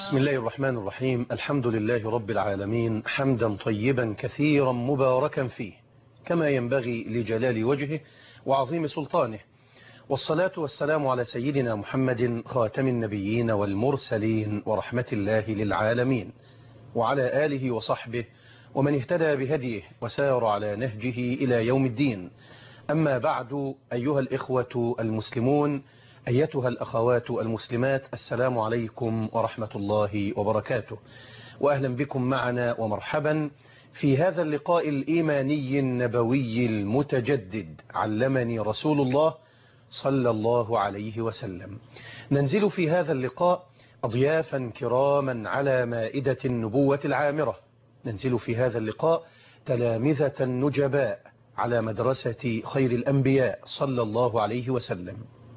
بسم الله الرحمن الرحيم الحمد لله رب العالمين حمدا طيبا كثيرا مباركا فيه كما ينبغي لجلال وجهه وعظيم سلطانه والصلاة والسلام على سيدنا محمد خاتم النبيين والمرسلين ورحمة الله للعالمين وعلى آله وصحبه ومن اهتدى بهديه وسار على نهجه إلى يوم الدين أما بعد أيها الإخوة المسلمون أيتها الأخوات المسلمات السلام عليكم ورحمة الله وبركاته وأهلا بكم معنا ومرحبا في هذا اللقاء الإيماني النبوي المتجدد علمني رسول الله صلى الله عليه وسلم ننزل في هذا اللقاء أضيافا كراما على مائدة النبوة العامرة ننزل في هذا اللقاء تلامذة نجباء على مدرسة خير الأنبياء صلى الله عليه وسلم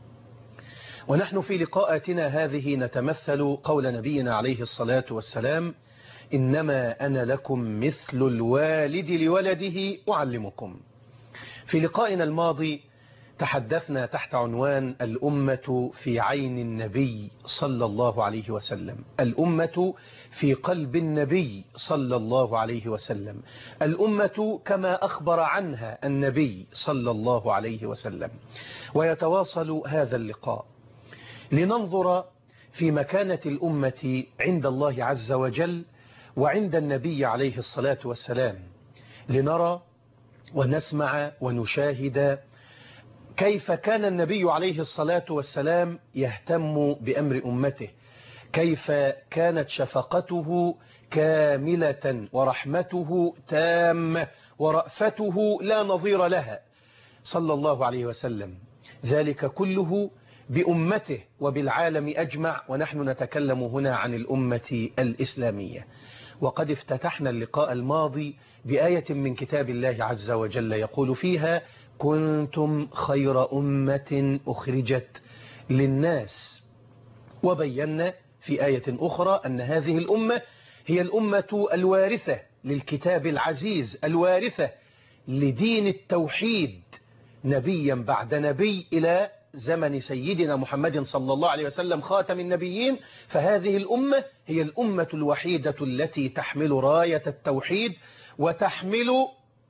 ونحن في لقاءاتنا هذه نتمثل قول نبينا عليه الصلاة والسلام إنما أنا لكم مثل الوالد لولده أعلمكم في لقائنا الماضي تحدثنا تحت عنوان الأمة في عين النبي صلى الله عليه وسلم الأمة في قلب النبي صلى الله عليه وسلم الأمة كما أخبر عنها النبي صلى الله عليه وسلم ويتواصل هذا اللقاء لننظر في مكانة الأمة عند الله عز وجل وعند النبي عليه الصلاة والسلام لنرى ونسمع ونشاهد كيف كان النبي عليه الصلاة والسلام يهتم بأمر أمته كيف كانت شفقته كاملة ورحمته تامة ورأفته لا نظير لها صلى الله عليه وسلم ذلك كله بأمته وبالعالم أجمع ونحن نتكلم هنا عن الأمة الإسلامية وقد افتتحنا اللقاء الماضي بآية من كتاب الله عز وجل يقول فيها كنتم خير أمة أخرجت للناس وبينا في آية أخرى أن هذه الأمة هي الأمة الوارثة للكتاب العزيز الوارثة لدين التوحيد نبيا بعد نبي إلى زمن سيدنا محمد صلى الله عليه وسلم خاتم النبيين فهذه الأمة هي الأمة الوحيدة التي تحمل راية التوحيد وتحمل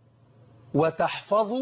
وتحفظ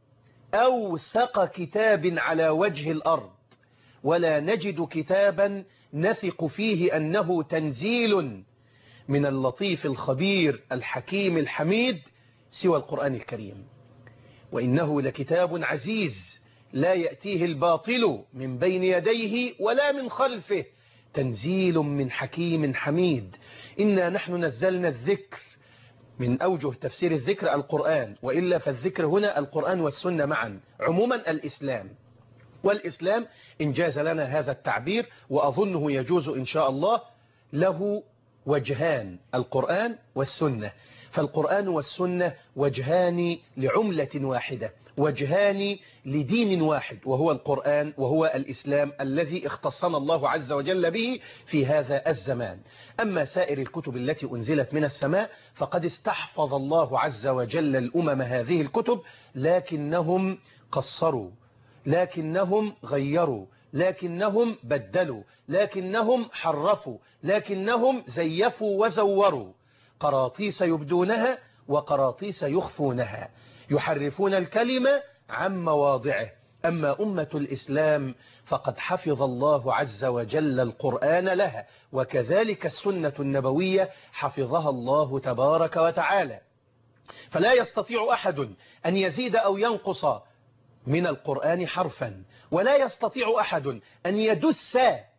أوثق كتاب على وجه الأرض ولا نجد كتابا نثق فيه أنه تنزيل من اللطيف الخبير الحكيم الحميد سوى القرآن الكريم وإنه لكتاب عزيز لا يأتيه الباطل من بين يديه ولا من خلفه تنزيل من حكيم حميد إنا نحن نزلنا الذكر من أوجه تفسير الذكر القرآن وإلا فالذكر هنا القرآن والسنة معا عموما الإسلام والإسلام إن جاز لنا هذا التعبير وأظنه يجوز إن شاء الله له وجهان القرآن والسنة فالقرآن والسنة وجهان لعملة واحدة وجهان لدين واحد وهو القرآن وهو الإسلام الذي اختصنا الله عز وجل به في هذا الزمان أما سائر الكتب التي أنزلت من السماء فقد استحفظ الله عز وجل الأمم هذه الكتب لكنهم قصروا لكنهم غيروا لكنهم بدلوا لكنهم حرفوا لكنهم زيفوا وزوروا قراطيس يبدونها وقراطيس يخفونها يحرفون الكلمة عن مواضعه أما أمة الإسلام فقد حفظ الله عز وجل القرآن لها وكذلك السنة النبوية حفظها الله تبارك وتعالى فلا يستطيع أحد أن يزيد أو ينقص من القرآن حرفا ولا يستطيع أحد أن يدس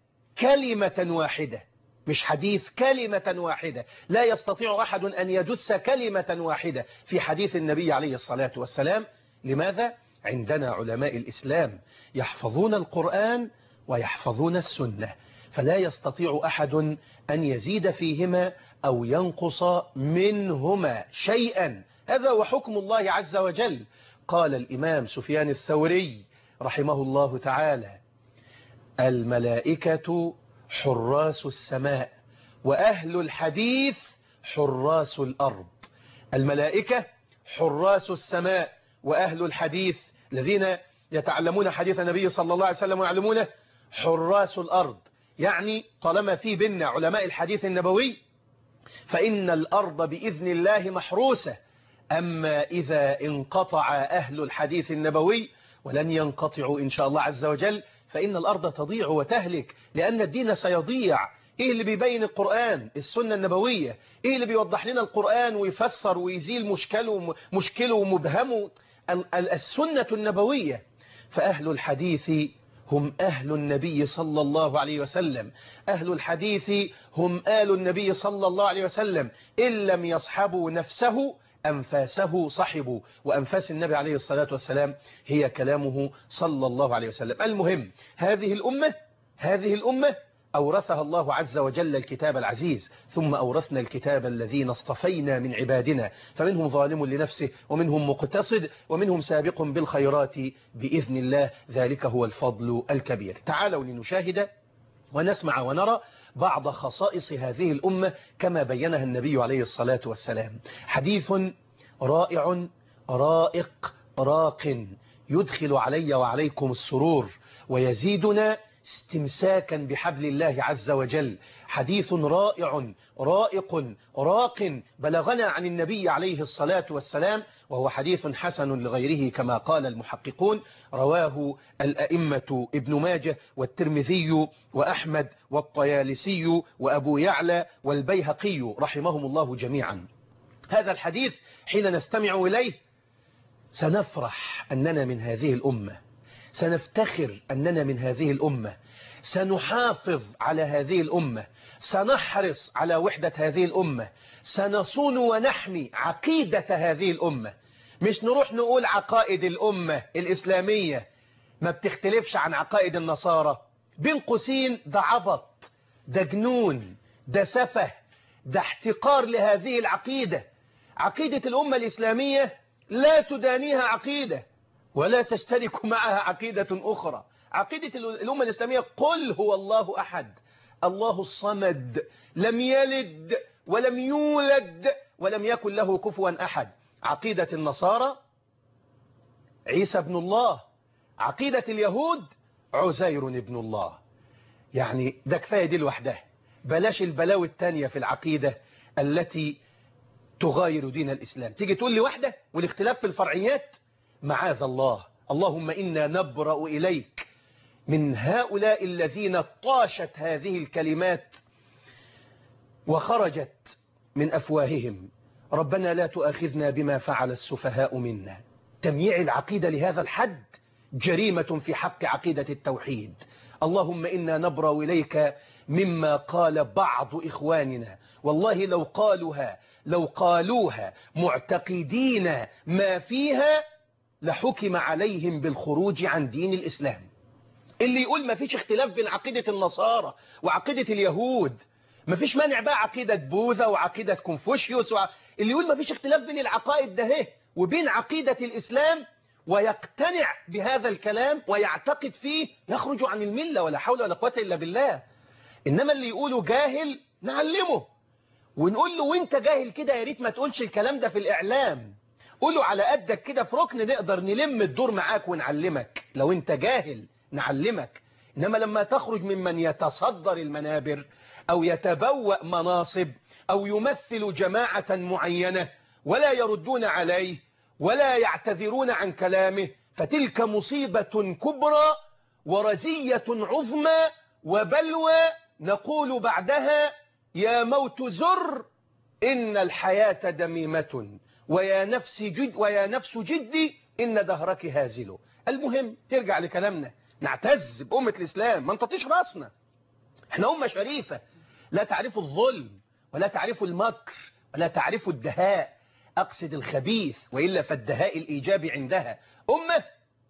كلمة واحدة مش حديث كلمة واحدة لا يستطيع أحد أن يدس كلمة واحدة في حديث النبي عليه الصلاة والسلام لماذا؟ عندنا علماء الإسلام يحفظون القرآن ويحفظون السنة فلا يستطيع أحد أن يزيد فيهما أو ينقص منهما شيئا هذا وحكم الله عز وجل قال الإمام سفيان الثوري رحمه الله تعالى الملائكة حراس السماء وأهل الحديث حراس الأرض الملائكة حراس السماء وأهل الحديث الذين يتعلمون حديث النبي صلى الله عليه وسلم ويعلمونه حراس الأرض يعني طالما في بيننا علماء الحديث النبوي فإن الأرض بإذن الله محروسة أما إذا انقطع أهل الحديث النبوي ولن ينقطعوا إن شاء الله عز وجل فإن الأرض تضيع وتهلك لأن الدين سيضيع إيه اللي بيبين القرآن السنة النبوية إيه اللي بيوضح لنا القرآن ويفسر ويزيل مشكله مشكله ومبهمه السنة النبوية فأهل الحديث هم أهل النبي صلى الله عليه وسلم أهل الحديث هم آل النبي صلى الله عليه وسلم إن لم يصحبوا نفسه أنفاسه صحبوا وأنفاس النبي عليه الصلاة والسلام هي كلامه صلى الله عليه وسلم المهم هذه الأمة هذه الأمة أورثها الله عز وجل الكتاب العزيز ثم أورثنا الكتاب الذين اصطفينا من عبادنا فمنهم ظالم لنفسه ومنهم مقتصد ومنهم سابق بالخيرات بإذن الله ذلك هو الفضل الكبير تعالوا لنشاهد ونسمع ونرى بعض خصائص هذه الأمة كما بينها النبي عليه الصلاة والسلام حديث رائع رائق راق يدخل علي وعليكم السرور ويزيدنا استمساكا بحبل الله عز وجل حديث رائع رائق راق بلغنا عن النبي عليه الصلاة والسلام وهو حديث حسن لغيره كما قال المحققون رواه الأئمة ابن ماجه والترمذي وأحمد والطيالسي وأبو يعلى والبيهقي رحمهم الله جميعا هذا الحديث حين نستمع إليه سنفرح أننا من هذه الأمة سنفتخر أننا من هذه الأمة سنحافظ على هذه الأمة سنحرص على وحدة هذه الأمة سنصون ونحمي عقيدة هذه الأمة مش نروح نقول عقائد الأمة الإسلامية ما بتختلفش عن عقائد النصارى بين قوسين ده عبط ده جنون ده سفه ده احتقار لهذه العقيدة عقيدة الأمة الإسلامية لا تدانيها عقيدة ولا تشترك معها عقيدة أخرى عقيدة الأمة الإسلامية قل هو الله أحد الله الصمد لم يلد ولم يولد ولم يكن له كفوا أحد عقيدة النصارى عيسى ابن الله عقيدة اليهود عزير ابن الله يعني ده كفاية دي لوحدها بلاش البلاوي التانية في العقيدة التي تغاير دين الإسلام تيجي تقول لي واحدة والاختلاف في الفرعيات معاذ الله اللهم إنا نبرأ إليك من هؤلاء الذين طاشت هذه الكلمات وخرجت من أفواههم ربنا لا تؤاخذنا بما فعل السفهاء منا تمييع العقيدة لهذا الحد جريمة في حق عقيدة التوحيد اللهم إنا نبرأ إليك مما قال بعض إخواننا والله لو قالوها لو قالوها معتقدين ما فيها لحكم عليهم بالخروج عن دين الإسلام اللي يقول ما فيش اختلاف بين عقيدة النصارى وعقيدة اليهود ما فيش مانع بقى عقيدة بوذا وعقيدة كونفوشيوس وع... اللي يقول ما فيش اختلاف بين العقائد ده هي وبين عقيدة الإسلام ويقتنع بهذا الكلام ويعتقد فيه يخرج عن الملة ولا حول ولا قوة إلا بالله إنما اللي يقوله جاهل نعلمه ونقول له وانت جاهل كده يا ريت ما تقولش الكلام ده في الإعلام قوله على قدك كده في ركن نقدر نلم الدور معاك ونعلمك لو انت جاهل نعلمك إنما لما تخرج ممن يتصدر المنابر أو يتبوأ مناصب أو يمثل جماعة معينة ولا يردون عليه ولا يعتذرون عن كلامه فتلك مصيبة كبرى ورزية عظمى وبلوى نقول بعدها يا موت زر إن الحياة دميمة ويا نفس جد ويا نفس جدي إن دهرك هازل المهم ترجع لكلامنا نعتز بأمة الإسلام ما نططيش راسنا احنا أمة شريفة لا تعرف الظلم ولا تعرف المكر ولا تعرف الدهاء أقصد الخبيث وإلا فالدهاء الإيجابي عندها أمة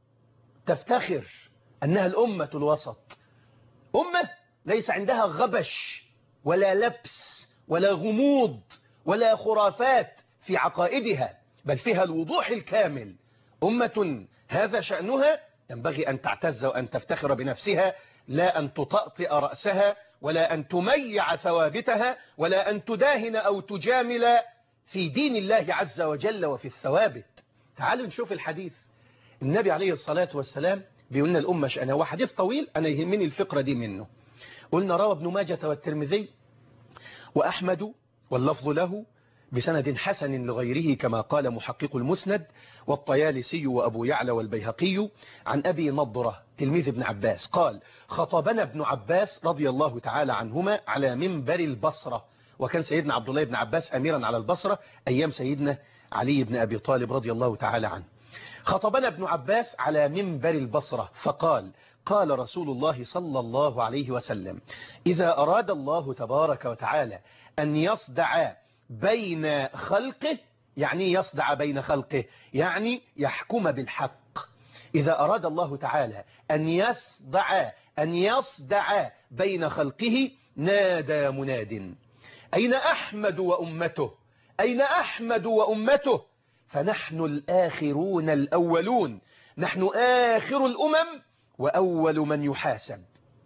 تفتخر أنها الأمة الوسط أمة ليس عندها غبش ولا لبس ولا غموض ولا خرافات في عقائدها بل فيها الوضوح الكامل أمة هذا شأنها ينبغي أن تعتز وأن تفتخر بنفسها لا أن تطأطئ رأسها ولا أن تميع ثوابتها ولا أن تداهن أو تجامل في دين الله عز وجل وفي الثوابت تعالوا نشوف الحديث النبي عليه الصلاة والسلام بيقولنا الأمة شأنها وحديث طويل أنا يهمني الفقرة دي منه قلنا روى ابن ماجة والترمذي وأحمد واللفظ له بسند حسن لغيره كما قال محقق المسند والطيالسي وأبو يعلى والبيهقي عن أبي نضرة تلميذ ابن عباس قال خطبنا ابن عباس رضي الله تعالى عنهما على منبر البصرة وكان سيدنا عبد الله بن عباس أميرا على البصرة أيام سيدنا علي بن أبي طالب رضي الله تعالى عنه خطبنا ابن عباس على منبر البصرة فقال قال رسول الله صلى الله عليه وسلم إذا أراد الله تبارك وتعالى أن يصدع بين خلقه يعني يصدع بين خلقه يعني يحكم بالحق إذا أراد الله تعالى أن يصدع أن يصدع بين خلقه نادى مناد أين أحمد وأمته أين أحمد وأمته فنحن الآخرون الأولون نحن آخر الأمم وأول من يحاسب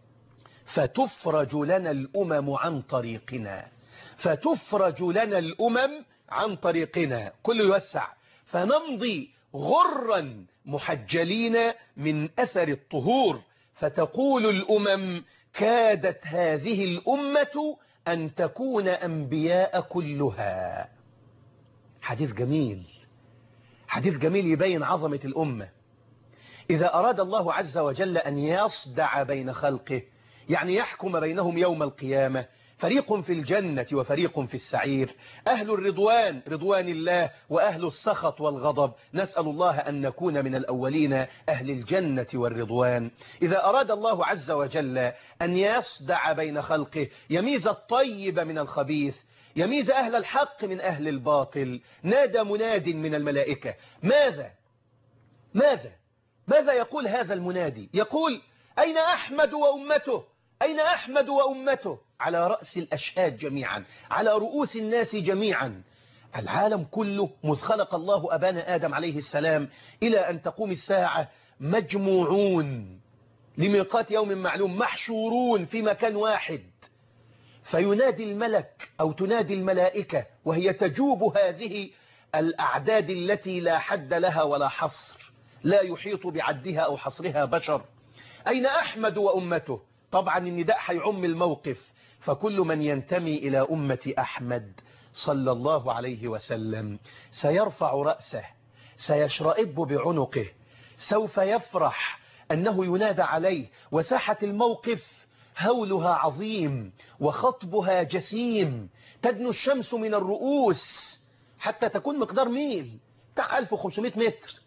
فتفرج لنا الأمم عن طريقنا فتفرج لنا الأمم عن طريقنا كل يوسع فنمضي غرا محجلين من أثر الطهور فتقول الأمم كادت هذه الأمة أن تكون أنبياء كلها حديث جميل حديث جميل يبين عظمة الأمة إذا أراد الله عز وجل أن يصدع بين خلقه يعني يحكم بينهم يوم القيامة فريق في الجنة وفريق في السعير أهل الرضوان رضوان الله وأهل السخط والغضب نسأل الله أن نكون من الأولين أهل الجنة والرضوان إذا أراد الله عز وجل أن يصدع بين خلقه يميز الطيب من الخبيث يميز أهل الحق من أهل الباطل نادى مناد من الملائكة ماذا ماذا ماذا يقول هذا المنادي يقول أين أحمد وأمته أين أحمد وأمته على رأس الأشهاد جميعا على رؤوس الناس جميعا العالم كله مذ خلق الله أبانا آدم عليه السلام إلى أن تقوم الساعة مجموعون لميقات يوم معلوم محشورون في مكان واحد فينادي الملك أو تنادي الملائكة وهي تجوب هذه الأعداد التي لا حد لها ولا حصر لا يحيط بعدها أو حصرها بشر أين أحمد وأمته طبعا النداء هيعم الموقف فكل من ينتمي إلى أمة أحمد صلى الله عليه وسلم سيرفع رأسه سيشرئب بعنقه سوف يفرح أنه ينادى عليه وساحة الموقف هولها عظيم وخطبها جسيم تدنو الشمس من الرؤوس حتى تكون مقدار ميل بتاع 1500 متر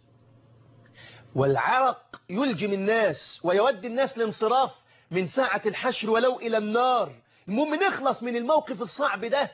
والعرق يلجم الناس ويودي الناس لانصراف من ساعة الحشر ولو إلى النار المهم نخلص من الموقف الصعب ده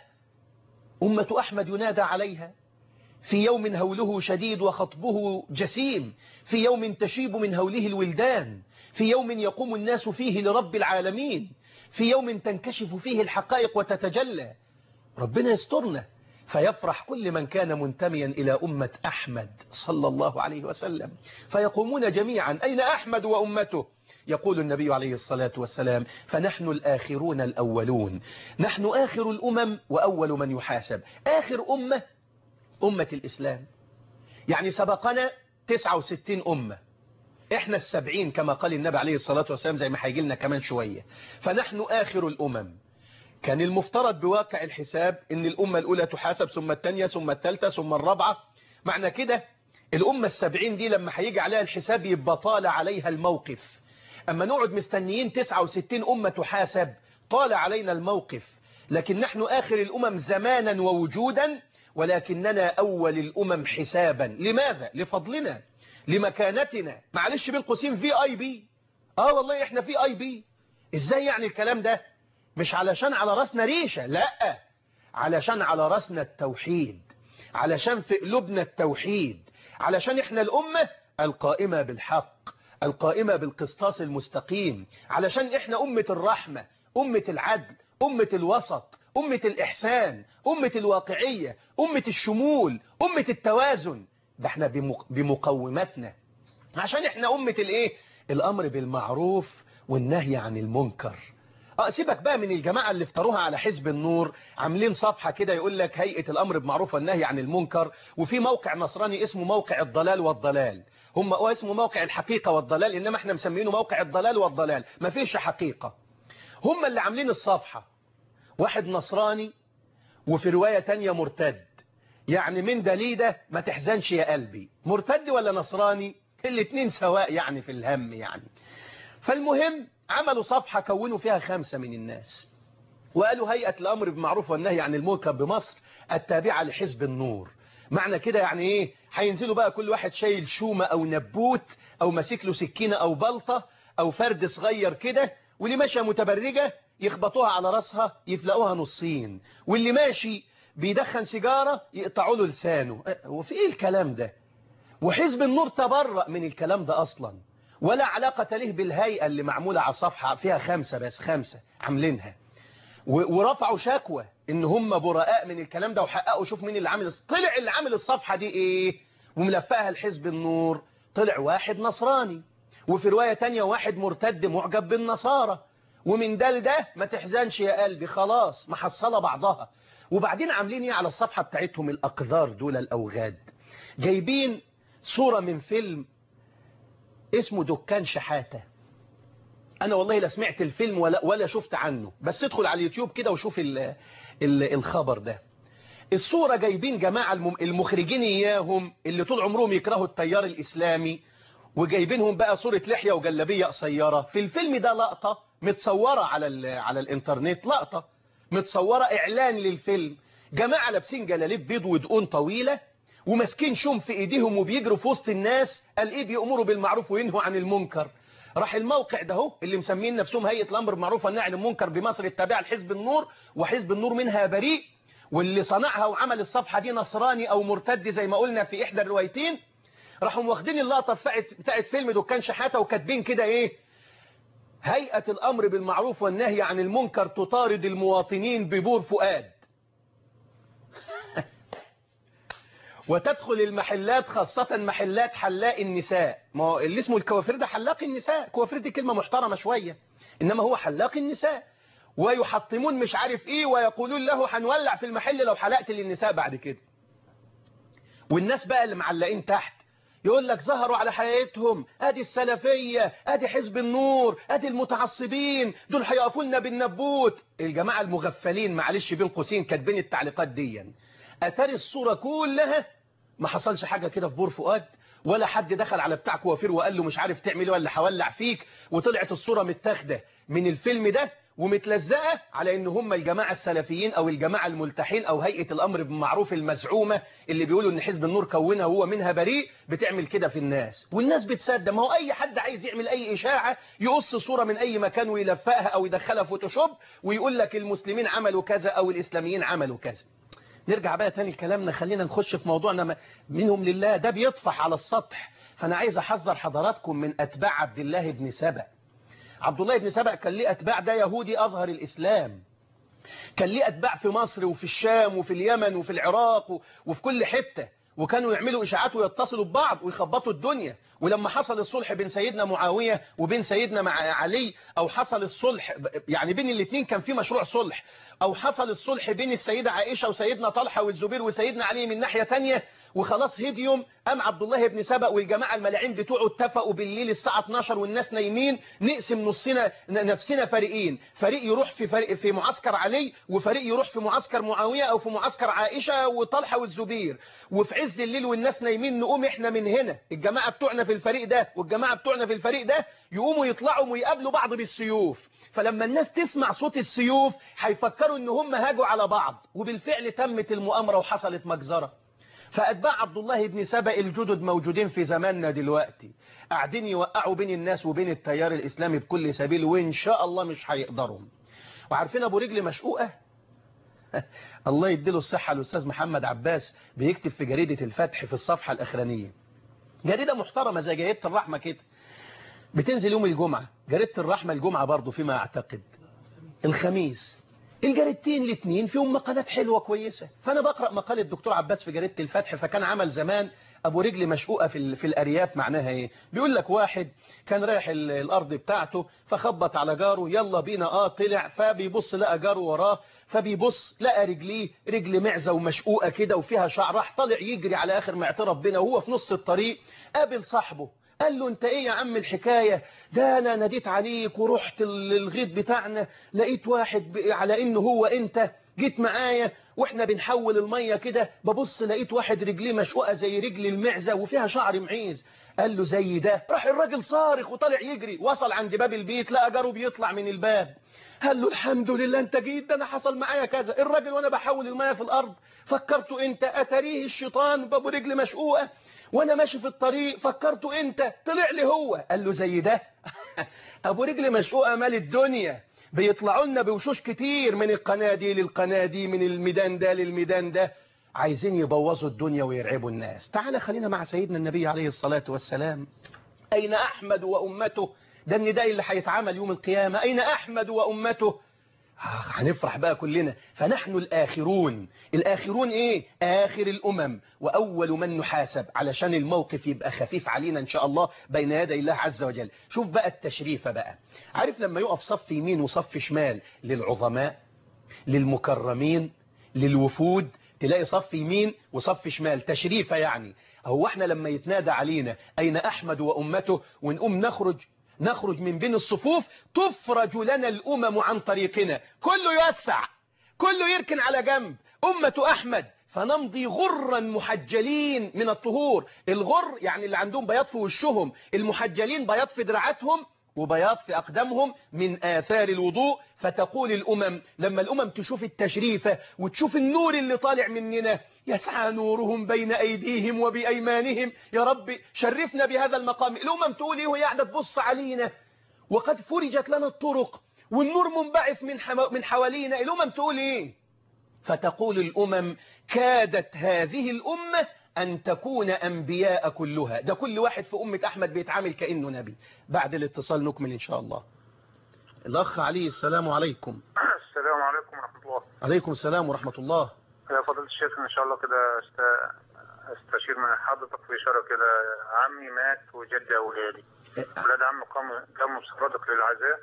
أمة أحمد ينادى عليها في يوم هوله شديد وخطبه جسيم في يوم تشيب من هوله الولدان في يوم يقوم الناس فيه لرب العالمين في يوم تنكشف فيه الحقائق وتتجلى ربنا يسترنا فيفرح كل من كان منتميا إلى أمة أحمد صلى الله عليه وسلم فيقومون جميعا أين أحمد وأمته يقول النبي عليه الصلاة والسلام فنحن الآخرون الأولون نحن آخر الأمم وأول من يحاسب آخر أمة أمة الإسلام يعني سبقنا 69 أمة إحنا السبعين كما قال النبي عليه الصلاة والسلام زي ما هيجي لنا كمان شوية فنحن آخر الأمم كان المفترض بواقع الحساب ان الأمة الأولى تحاسب ثم الثانية ثم الثالثة ثم الرابعة معنى كده الأمة السبعين دي لما هيجي عليها الحساب يبقى طال عليها الموقف أما نقعد مستنيين 69 أمة تحاسب طال علينا الموقف لكن نحن آخر الأمم زمانا ووجودا ولكننا أول الأمم حسابا لماذا؟ لفضلنا لمكانتنا معلش بين قوسين في اي بي اه والله احنا في اي بي ازاي يعني الكلام ده مش علشان على راسنا ريشة لا علشان على راسنا التوحيد علشان في قلوبنا التوحيد علشان احنا الأمة القائمة بالحق القائمة بالقسطاس المستقيم علشان احنا أمة الرحمة أمة العدل أمة الوسط أمة الإحسان أمة الواقعية أمة الشمول أمة التوازن ده احنا بمقوماتنا عشان احنا أمة الايه الأمر بالمعروف والنهي عن المنكر اه سيبك بقى من الجماعة اللي افتروها على حزب النور عاملين صفحة كده يقول لك هيئة الأمر بالمعروف والنهي عن المنكر وفي موقع نصراني اسمه موقع الضلال والضلال هم هو اسمه موقع الحقيقة والضلال إنما احنا مسمينه موقع الضلال والضلال ما فيش حقيقة هم اللي عاملين الصفحة واحد نصراني وفي رواية تانية مرتد يعني من دليده ما تحزنش يا قلبي مرتد ولا نصراني الاتنين سواء يعني في الهم يعني فالمهم عملوا صفحة كونوا فيها خمسة من الناس وقالوا هيئة الأمر بالمعروف والنهي عن المنكر بمصر التابعة لحزب النور معنى كده يعني ايه هينزلوا بقى كل واحد شايل شومة او نبوت او ماسك له سكينة او بلطة او فرد صغير كده واللي ماشية متبرجة يخبطوها على راسها يفلقوها نصين واللي ماشي بيدخن سيجارة يقطعوا له لسانه وفي ايه الكلام ده وحزب النور تبرأ من الكلام ده اصلا ولا علاقة له بالهيئة اللي معمولة على الصفحة فيها خمسة بس خمسة عاملينها ورفعوا شكوى ان هم براء من الكلام ده وحققوا شوف مين اللي عامل طلع اللي عامل الصفحة دي ايه وملفقها لحزب النور طلع واحد نصراني وفي رواية تانية واحد مرتد معجب بالنصارى ومن ده لده ما تحزنش يا قلبي خلاص محصلة بعضها وبعدين عاملين ايه على الصفحة بتاعتهم الأقذار دول الأوغاد جايبين صورة من فيلم اسمه دكان شحاتة أنا والله لا سمعت الفيلم ولا, ولا شفت عنه بس ادخل على اليوتيوب كده وشوف ال ال الخبر ده الصورة جايبين جماعة المخرجين إياهم اللي طول عمرهم يكرهوا التيار الإسلامي وجايبينهم بقى صورة لحية وجلبية قصيرة في الفيلم ده لقطة متصورة على على الانترنت لقطة متصورة إعلان للفيلم جماعة لابسين جلاليب بيض ودقون طويلة وماسكين شوم في ايديهم وبيجروا في وسط الناس قال ايه بيأمروا بالمعروف وينهوا عن المنكر راح الموقع ده هو اللي مسمين نفسهم هيئة الأمر بالمعروف والنهي عن المنكر بمصر التابعة لحزب النور وحزب النور منها بريء واللي صنعها وعمل الصفحة دي نصراني أو مرتد زي ما قلنا في إحدى الروايتين راحوا واخدين اللقطة بتاعت, بتاعت فيلم دكان شحاتة وكاتبين كده إيه هيئة الأمر بالمعروف والنهي عن المنكر تطارد المواطنين ببور فؤاد وتدخل المحلات خاصة محلات حلاق النساء ما هو اللي اسمه الكوافير ده حلاق النساء كوافير دي كلمة محترمة شوية إنما هو حلاق النساء ويحطمون مش عارف ايه ويقولون له هنولع في المحل لو حلقت للنساء بعد كده والناس بقى اللي معلقين تحت يقول لك ظهروا على حياتهم ادي السلفية ادي حزب النور ادي المتعصبين دول هيقفوا لنا بالنبوت الجماعة المغفلين معلش بين قوسين كاتبين التعليقات دي اتاري الصورة كلها ما حصلش حاجة كده في بور فؤاد ولا حد دخل على بتاع كوافير وقال له مش عارف تعمل ولا هولع فيك وطلعت الصورة متاخده من الفيلم ده ومتلزقة على ان هم الجماعة السلفيين او الجماعة الملتحين او هيئة الامر بالمعروف المزعومة اللي بيقولوا ان حزب النور كونها وهو منها بريء بتعمل كده في الناس والناس بتصدق ما هو اي حد عايز يعمل اي اشاعة يقص صورة من اي مكان ويلفقها او يدخلها فوتوشوب ويقول لك المسلمين عملوا كذا او الاسلاميين عملوا كذا نرجع بقى تاني لكلامنا خلينا نخش في موضوعنا منهم لله ده بيطفح على السطح فانا عايز احذر حضراتكم من اتباع عبد الله بن سبأ عبد الله بن سبأ كان ليه أتباع ده يهودي أظهر الإسلام كان ليه أتباع في مصر وفي الشام وفي اليمن وفي العراق وفي كل حتة وكانوا يعملوا إشاعات ويتصلوا ببعض ويخبطوا الدنيا ولما حصل الصلح بين سيدنا معاوية وبين سيدنا مع علي أو حصل الصلح يعني بين الاثنين كان في مشروع صلح أو حصل الصلح بين السيدة عائشة وسيدنا طلحة والزبير وسيدنا علي من ناحية تانية وخلاص هديوم قام عبد الله بن سبأ والجماعة الملاعين بتوعه اتفقوا بالليل الساعة 12 والناس نايمين نقسم نصنا نفسنا فريقين فريق يروح في فريق في معسكر علي وفريق يروح في معسكر معاوية او في معسكر عائشة وطلحة والزبير وفي عز الليل والناس نايمين نقوم احنا من هنا الجماعة بتوعنا في الفريق ده والجماعة بتوعنا في الفريق ده يقوموا يطلعوا ويقابلوا بعض بالسيوف فلما الناس تسمع صوت السيوف هيفكروا ان هم هاجوا على بعض وبالفعل تمت المؤامرة وحصلت مجزرة فأتباع عبد الله بن سبأ الجدد موجودين في زماننا دلوقتي قاعدين يوقعوا بين الناس وبين التيار الإسلامي بكل سبيل وإن شاء الله مش هيقدروا وعارفين أبو رجل مشقوقة الله يديله الصحة الأستاذ محمد عباس بيكتب في جريدة الفتح في الصفحة الأخرانية جريدة محترمة زي جريدة الرحمة كده بتنزل يوم الجمعة جريدة الرحمة الجمعة برضو فيما أعتقد الخميس الجريدتين الاثنين فيهم مقالات حلوة كويسة فأنا بقرأ مقال الدكتور عباس في جريدة الفتح فكان عمل زمان أبو رجل مشقوقة في, في الأرياف معناها إيه بيقول لك واحد كان رايح الأرض بتاعته فخبط على جاره يلا بينا آه طلع فبيبص لقى جاره وراه فبيبص لقى رجليه رجل معزة ومشقوقة كده وفيها شعر راح طالع يجري على آخر معترف بينا وهو في نص الطريق قابل صاحبه قال له انت ايه يا عم الحكاية ده انا ناديت عليك ورحت الغيط بتاعنا لقيت واحد ب- على انه هو انت جيت معايا واحنا بنحول المية كده ببص لقيت واحد رجليه مشقوقة زي رجل المعزة وفيها شعر معيز قال له زي ده راح الراجل صارخ وطلع يجري وصل عند باب البيت لقى جاره بيطلع من الباب قال له الحمد لله انت جيت ده انا حصل معايا كذا الراجل وانا بحول المية في الارض فكرته انت اتريه الشيطان بابو رجل مشقوقة وانا ماشي في الطريق فكرته انت طلع لي هو قال له زي ده ابو رجل مشقوقة مال الدنيا بيطلعوا لنا بوشوش كتير من القناة دي للقناة دي من الميدان ده للميدان ده عايزين يبوظوا الدنيا ويرعبوا الناس تعال خلينا مع سيدنا النبي عليه الصلاة والسلام أين أحمد وأمته ده النداء اللي هيتعمل يوم القيامة أين أحمد وأمته آه، هنفرح بقى كلنا فنحن الآخرون الآخرون إيه آخر الأمم وأول من نحاسب علشان الموقف يبقى خفيف علينا إن شاء الله بين يدي الله عز وجل شوف بقى التشريفة بقى عارف لما يقف صف يمين وصف شمال للعظماء للمكرمين للوفود تلاقي صف يمين وصف شمال تشريفة يعني هو احنا لما يتنادى علينا أين أحمد وأمته ونقوم نخرج نخرج من بين الصفوف تفرج لنا الأمم عن طريقنا كله يوسع كله يركن على جنب أمة أحمد فنمضي غرا محجلين من الطهور الغر يعني اللي عندهم بياض في وشهم المحجلين بياض في دراعاتهم وبياض في أقدامهم من آثار الوضوء فتقول الأمم لما الأمم تشوف التشريفة وتشوف النور اللي طالع مننا يسعى نورهم بين أيديهم وبأيمانهم يا رب شرفنا بهذا المقام الأمم تقول إيه وهي قاعدة تبص علينا وقد فرجت لنا الطرق والنور منبعث من, حما من حوالينا الأمم تقول إيه فتقول الأمم كادت هذه الأمة أن تكون أنبياء كلها ده كل واحد في أمة أحمد بيتعامل كأنه نبي بعد الاتصال نكمل إن شاء الله الأخ علي السلام عليكم السلام عليكم ورحمة الله عليكم السلام ورحمة الله يا فضيلة الشيخ إن شاء الله كده است- استشير من حضرتك في إشارة كده عمي مات وجدي أولادي ولاد عمي قاموا قاموا بصدق للعزاء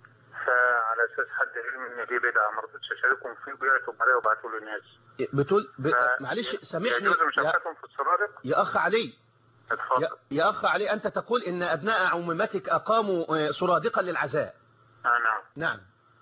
فعلى أساس حد علم إن في بدعة ما رضيتش أشاركهم فيه بعتوا عليه وبعتوا للناس بتقول ب... ف- معلش سامحني يجوز يا... مشاركتهم في السرادق يا أخ علي يا... اتفضل يا أخ علي أنت تقول إن أبناء عمومتك أقاموا آه، سرادقا للعزاء آه نعم نعم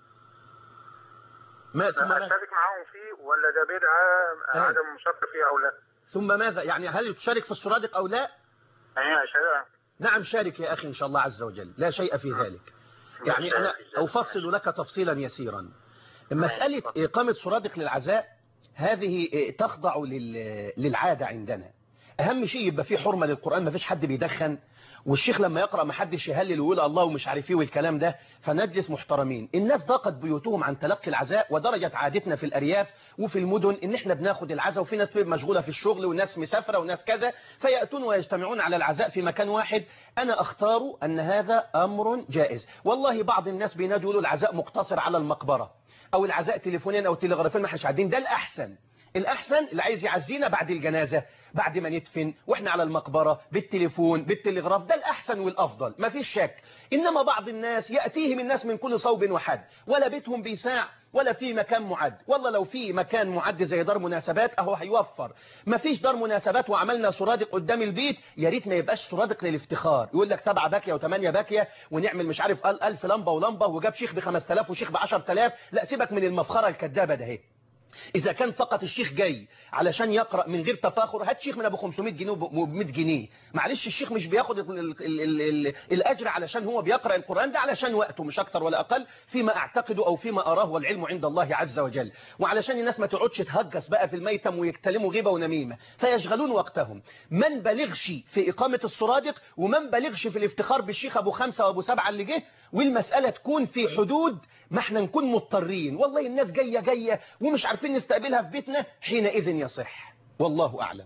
ما ثم ماذا, أشارك معاهم فيه ولا ده بدعة أيوة. عدم مشاركة فيه أو لا؟ ثم ماذا يعني هل تشارك في السرادق أو لا يعني أشارك نعم شارك يا أخي إن شاء الله عز وجل لا شيء في ذلك يعني أنا أفصل لك تفصيلا يسيرا مسألة إقامة سرادق للعزاء هذه تخضع لل- للعادة عندنا أهم شيء يبقى فيه حرمة للقرآن ما فيش حد بيدخن والشيخ لما يقرأ ما حدش يهلل ويقول الله ومش عارف ايه والكلام ده فنجلس محترمين الناس ضاقت بيوتهم عن تلقي العزاء ودرجت عادتنا في الأرياف وفي المدن ان احنا بناخد العزاء وفي ناس بتبقى مشغولة في الشغل وناس مسافرة وناس كذا فيأتون ويجتمعون على العزاء في مكان واحد أنا أختار أن هذا أمر جائز والله بعض الناس بينادوا يقولوا العزاء مقتصر على المقبرة أو العزاء تليفونين أو تلغرافين ما حدش عادين ده الأحسن الأحسن اللي عايز يعزينا بعد الجنازة بعد ما ندفن واحنا على المقبرة بالتليفون بالتلغراف ده الأحسن والأفضل ما فيش شك إنما بعض الناس يأتيهم الناس من كل صوب وحد ولا بيتهم بيساع ولا في مكان معد والله لو في مكان معد زي دار مناسبات اهو هيوفر ما فيش دار مناسبات وعملنا سرادق قدام البيت يا ريت ما يبقاش سرادق للافتخار يقول لك سبعة باكية وثمانية باكية ونعمل مش عارف قال ألف لمبة ولمبة وجاب شيخ ب 5000 وشيخ ب 10000 لا سيبك من المفخرة الكدابة ده اهي إذا كان فقط الشيخ جاي علشان يقرأ من غير تفاخر هات شيخ من أبو 500 جنيه وب 100 جنيه معلش الشيخ مش بياخد ال ال ال ال ال الأجر علشان هو بيقرأ القرآن ده علشان وقته مش أكتر ولا أقل فيما أعتقد أو فيما أراه والعلم عند الله عز وجل وعلشان الناس ما تقعدش تهجس بقى في الميتم ويكتلموا غيبة ونميمة فيشغلون وقتهم من بلغش في إقامة السرادق ومن بلغش في الافتخار بالشيخ أبو خمسة وأبو سبعة اللي جه والمسألة تكون في حدود ما احنا نكون مضطرين والله الناس جاية جاية ومش عارفين نستقبلها في بيتنا حينئذ يصح والله أعلم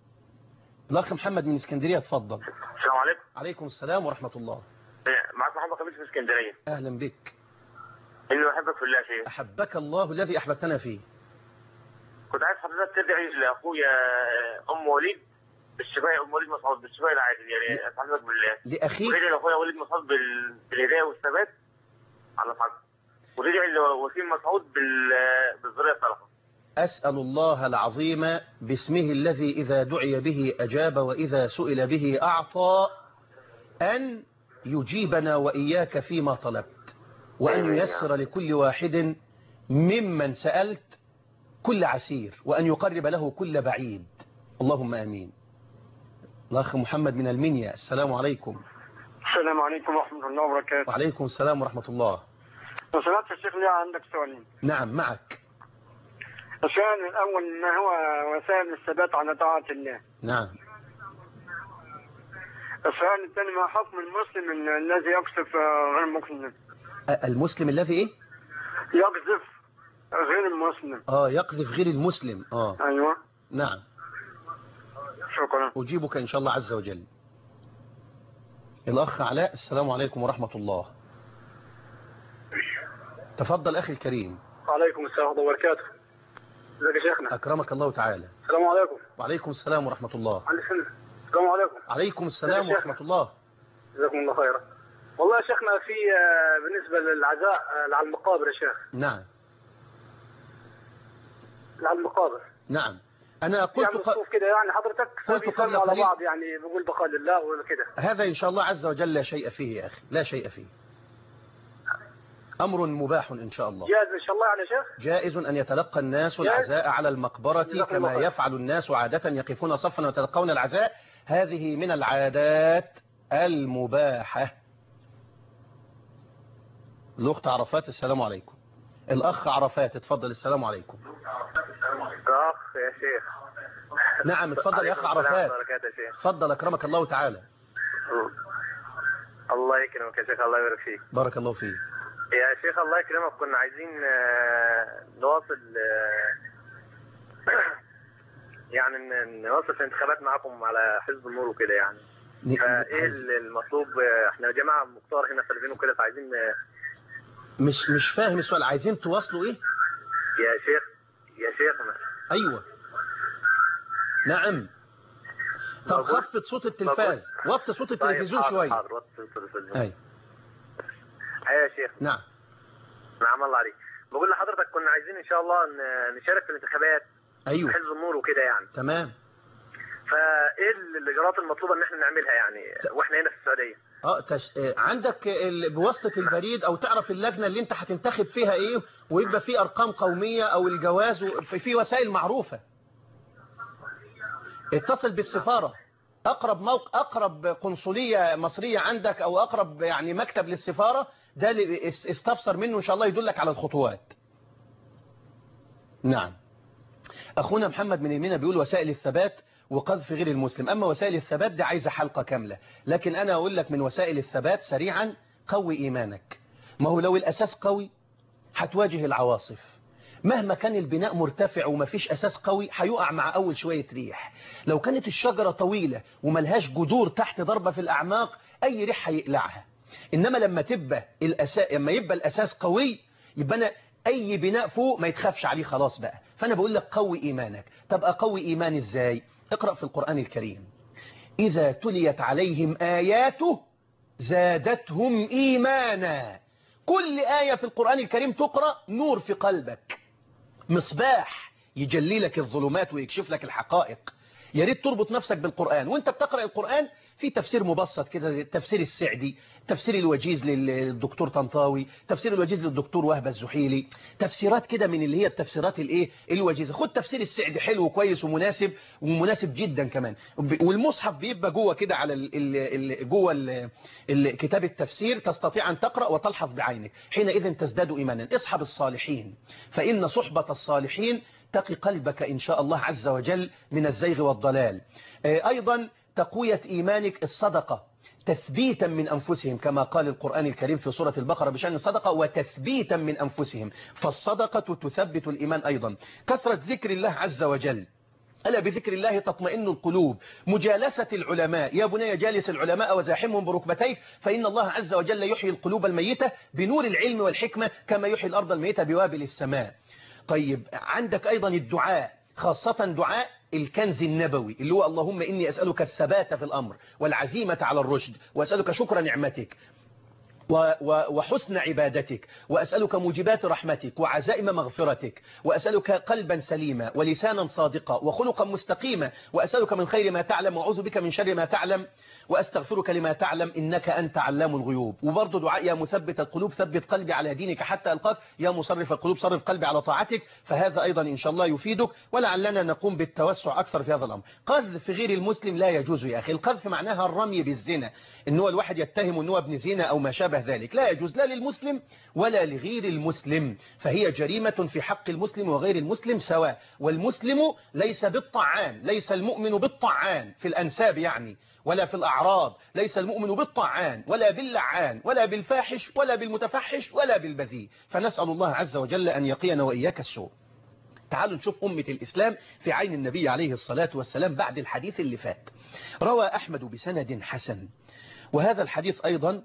الأخ محمد من اسكندرية اتفضل السلام عليكم عليكم السلام ورحمة الله معك محمد خميس من اسكندرية أهلا بك اللي بحبك في الله شيخ أحبك الله الذي أحببتنا فيه كنت عايز حضرتك تدعي لاخويا ام وليد بالشفاء ام وليد مسعود بالشفاء العاجل يعني اتحدثك بالله لأخيك وتدعي لاخويا وليد مسعود بال... بالهدايه والثبات على الحق وتدعي لوسيم مسعود بال... بالذريه الصالحه أسأل الله العظيم باسمه الذي إذا دعي به أجاب وإذا سئل به أعطى أن يجيبنا وإياك فيما طلبت وأن آمين يا ييسر لكل واحد ممن سألت كل عسير وأن يقرب له كل بعيد اللهم آمين الأخ محمد من المنيا السلام عليكم السلام عليكم ورحمة الله وبركاته وعليكم السلام ورحمة الله لو سمحت يا شيخ لي عندك سؤالين نعم معك السؤال الأول ما هو وسائل الثبات على طاعة الله نعم السؤال الثاني ما حكم المسلم ال- الذي يقذف آه، غير المسلم أ- المسلم الذي إيه؟ يقذف غير المسلم آه يقذف غير المسلم آه أيوة نعم شكرا أجيبك إن شاء الله عز وجل الأخ علاء السلام عليكم ورحمة الله تفضل أخي الكريم وعليكم السلام ورحمة الله وبركاته ازيك يا شيخنا أكرمك الله تعالى السلام عليكم وعليكم السلام ورحمة الله عندي سنة السلام عليكم عليكم السلام ورحمة الله جزاكم الله خيرا والله يا شيخنا في آه، بالنسبة للعزاء آه، على المقابر يا شيخ نعم على المقابر نعم أنا قلت يعني ق... الصوف كده يعني حضرتك قلت بيسلموا قبل على قليل- بعض يعني بيقول بقاء لله وكده هذا إن شاء الله عز وجل لا شيء فيه يا أخي لا شيء فيه أمر مباح إن شاء الله جاهز ان شاء الله يعني يا شيخ جائز أن يتلقى الناس العزاء على المقبرة جزاكم الله كما خير. يفعل الناس عادة يقفون صفا ويتلقون العزاء هذه من العادات المباحة الأخت عرفات السلام عليكم الأخ عرفات اتفضل السلام عليكم اخ يا شيخ نعم اتفضل يا أخ عليكم السلام عرفات ورحمة الله وبركاته يا شيخ اتفضل أكرمك الله تعالى الله يكرمك يا شيخ الله يبارك فيك بارك الله فيك يا شيخ الله يكرمك كنا عايزين آه، نواصل آه، يعني ن- نواصل في الانتخابات معاكم على حزب النور وكده يعني ن- فايه المطلوب آه، احنا جماعه مختار هنا سالفين وكده فعايزين آه، مش مش فاهم السؤال عايزين تواصلوا ايه يا شيخ يا شيخنا ايوه نعم طب بقول- خفض صوت التلفاز وطي صوت التلفزيون طيب، حاضر، شويه حاضر وطي صوت التلفزيون اي ايوه يا شيخ نعم نعم الله عليك بقول لحضرتك كنا عايزين ان شاء الله ن- نشارك في الانتخابات ايوه حزب النور وكده يعني تمام فايه الاجراءات المطلوبه ان احنا نعملها يعني واحنا هنا في السعوديه اه تش... آه، عندك ال... بواسطه البريد او تعرف اللجنه اللي انت هتنتخب فيها ايه ويبقى في ارقام قوميه او الجواز و... في... في وسائل معروفه اتصل بالسفاره اقرب موقع اقرب قنصليه مصريه عندك او اقرب يعني مكتب للسفاره ده اللي اس- استفسر منه ان شاء الله يدلك على الخطوات نعم أخونا محمد من يمينة بيقول وسائل الثبات وقذف غير المسلم أما وسائل الثبات دي عايزة حلقة كاملة لكن أنا أقول لك من وسائل الثبات سريعا قوي إيمانك ما هو لو الأساس قوي هتواجه العواصف مهما كان البناء مرتفع ومفيش أساس قوي هيقع مع أول شوية ريح لو كانت الشجرة طويلة وملهاش جذور تحت ضربة في الأعماق أي ريح هيقلعها إنما لما تبقى الأساس لما يبقى الأساس قوي يبقى أنا أي بناء فوق ما يتخافش عليه خلاص بقى فأنا بقول لك قوي إيمانك طب أقوي إيماني إزاي اقرأ في القرآن الكريم إذا تليت عليهم آياته زادتهم إيمانا كل آية في القرآن الكريم تقرأ نور في قلبك مصباح يجلي لك الظلمات ويكشف لك الحقائق يا ريت تربط نفسك بالقرآن وانت بتقرأ القرآن في تفسير مبسط كده زي تفسير السعدي تفسير الوجيز للدكتور طنطاوي تفسير الوجيز للدكتور وهبة الزحيلي تفسيرات كده من اللي هي التفسيرات الايه الوجيزة خد تفسير السعدي حلو وكويس ومناسب ومناسب جدا كمان والمصحف بيبقى جوه كده على ال ال ال جوه ال ال كتاب التفسير تستطيع أن تقرأ وتلحظ بعينك حينئذ تزداد إيمانا اصحب الصالحين فإن صحبة الصالحين تقي قلبك إن شاء الله عز وجل من الزيغ والضلال أيضا تقوية إيمانك الصدقة تثبيتا من أنفسهم كما قال القرآن الكريم في سورة البقرة بشأن الصدقة وتثبيتا من أنفسهم فالصدقة تثبت الإيمان أيضا كثرة ذكر الله عز وجل ألا بذكر الله تطمئن القلوب مجالسة العلماء يا بني جالس العلماء وزاحمهم بركبتيك فإن الله عز وجل يحيي القلوب الميتة بنور العلم والحكمة كما يحيي الأرض الميتة بوابل السماء طيب عندك أيضا الدعاء خاصة دعاء الكنز النبوي اللي هو اللهم إني أسألك الثبات في الأمر والعزيمة على الرشد وأسألك شكر نعمتك و- و- وحسن عبادتك وأسألك موجبات رحمتك وعزائم مغفرتك وأسألك قلبا سليما ولسانا صادقا وخلقا مستقيما وأسألك من خير ما تعلم وأعوذ بك من شر ما تعلم وأستغفرك لما تعلم إنك أنت علام الغيوب وبرضه دعاء يا مثبت القلوب ثبت قلبي على دينك حتى ألقاك يا مصرف القلوب صرف قلبي على طاعتك فهذا أيضا إن شاء الله يفيدك ولعلنا نقوم بالتوسع أكثر في هذا الأمر قذف غير المسلم لا يجوز يا أخي القذف معناها الرمي بالزنا إن هو الواحد يتهم أنه ابن زنا أو ما شابه ذلك لا يجوز لا للمسلم ولا لغير المسلم فهي جريمة في حق المسلم وغير المسلم سواء والمسلم ليس بالطعان ليس المؤمن بالطعان في الأنساب يعني ولا في الأعراض ليس المؤمن بالطعان ولا باللعان ولا بالفاحش ولا بالمتفحش ولا بالبذيء فنسأل الله عز وجل أن يقينا وإياك السوء تعالوا نشوف أمة الإسلام في عين النبي عليه الصلاة والسلام بعد الحديث اللي فات روى أحمد بسند حسن وهذا الحديث أيضا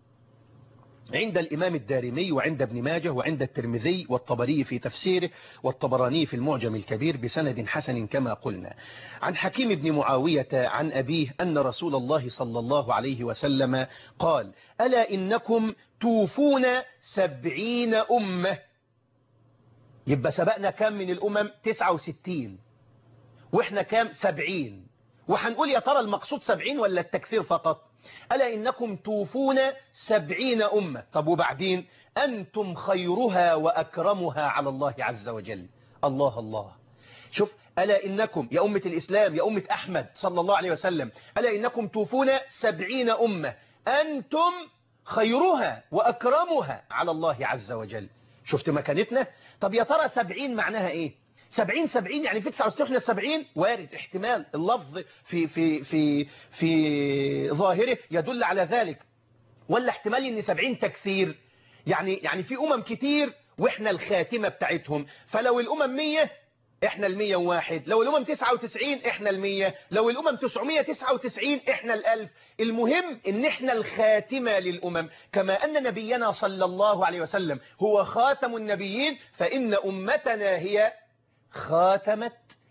عند الإمام الدارمي وعند ابن ماجه وعند الترمذي والطبري في تفسيره والطبراني في المعجم الكبير بسند حسن كما قلنا عن حكيم بن معاوية عن أبيه أن رسول الله صلى الله عليه وسلم قال ألا إنكم توفون سبعين أمة يبقى سبقنا كام من الأمم 69 وإحنا كام 70 وهنقول يا ترى المقصود 70 ولا التكثير فقط ألا إنكم توفون سبعين أمة طب وبعدين أنتم خيرها وأكرمها على الله عز وجل الله الله شوف ألا إنكم يا أمة الإسلام يا أمة أحمد صلى الله عليه وسلم ألا إنكم توفون سبعين أمة أنتم خيرها وأكرمها على الله عز وجل شفت مكانتنا طب يا ترى سبعين معناها إيه سبعين سبعين يعني في 69 احنا سبعين وارد احتمال اللفظ في في في في ظاهره يدل على ذلك ولا احتمال ان سبعين تكثير يعني يعني في امم كتير واحنا الخاتمة بتاعتهم فلو الامم 100 احنا ال 101 لو الامم 99 احنا ال 100 لو الامم 999 احنا الالف المهم ان احنا الخاتمة للامم كما ان نبينا صلى الله عليه وسلم هو خاتم النبيين فان امتنا هي خاتمة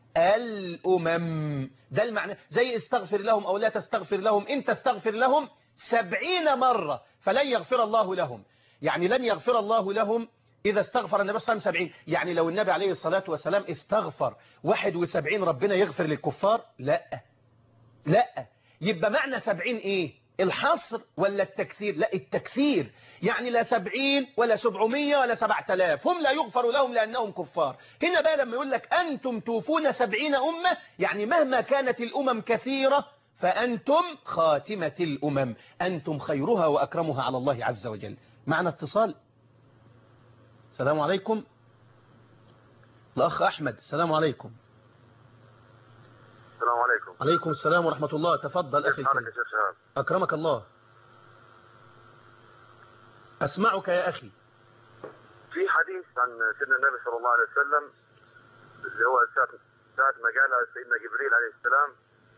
الأمم ده المعنى زي استغفر لهم أو لا تستغفر لهم إن تستغفر لهم سبعين مرة فلن يغفر الله لهم يعني لن يغفر الله لهم إذا استغفر النبي صلى الله عليه وسلم سبعين يعني لو النبي عليه الصلاة والسلام استغفر واحد وسبعين ربنا يغفر للكفار لا لا يبقى معنى سبعين إيه الحصر ولا التكثير لا التكثير يعني لا سبعين ولا سبعمية ولا سبعة آلاف هم لا يغفر لهم لأنهم كفار هنا بقى لما يقول لك أنتم توفون سبعين أمة يعني مهما كانت الأمم كثيرة فأنتم خاتمة الأمم أنتم خيرها وأكرمها على الله عز وجل معنا اتصال السلام عليكم الأخ أحمد السلام عليكم السلام عليكم عليكم السلام ورحمة الله تفضل أخي كيف حالك الكريم يا شيخ شهاب أكرمك الله أسمعك يا أخي في حديث عن سيدنا النبي صلى الله عليه وسلم اللي هو ساعة ساعة ما قال سيدنا جبريل عليه السلام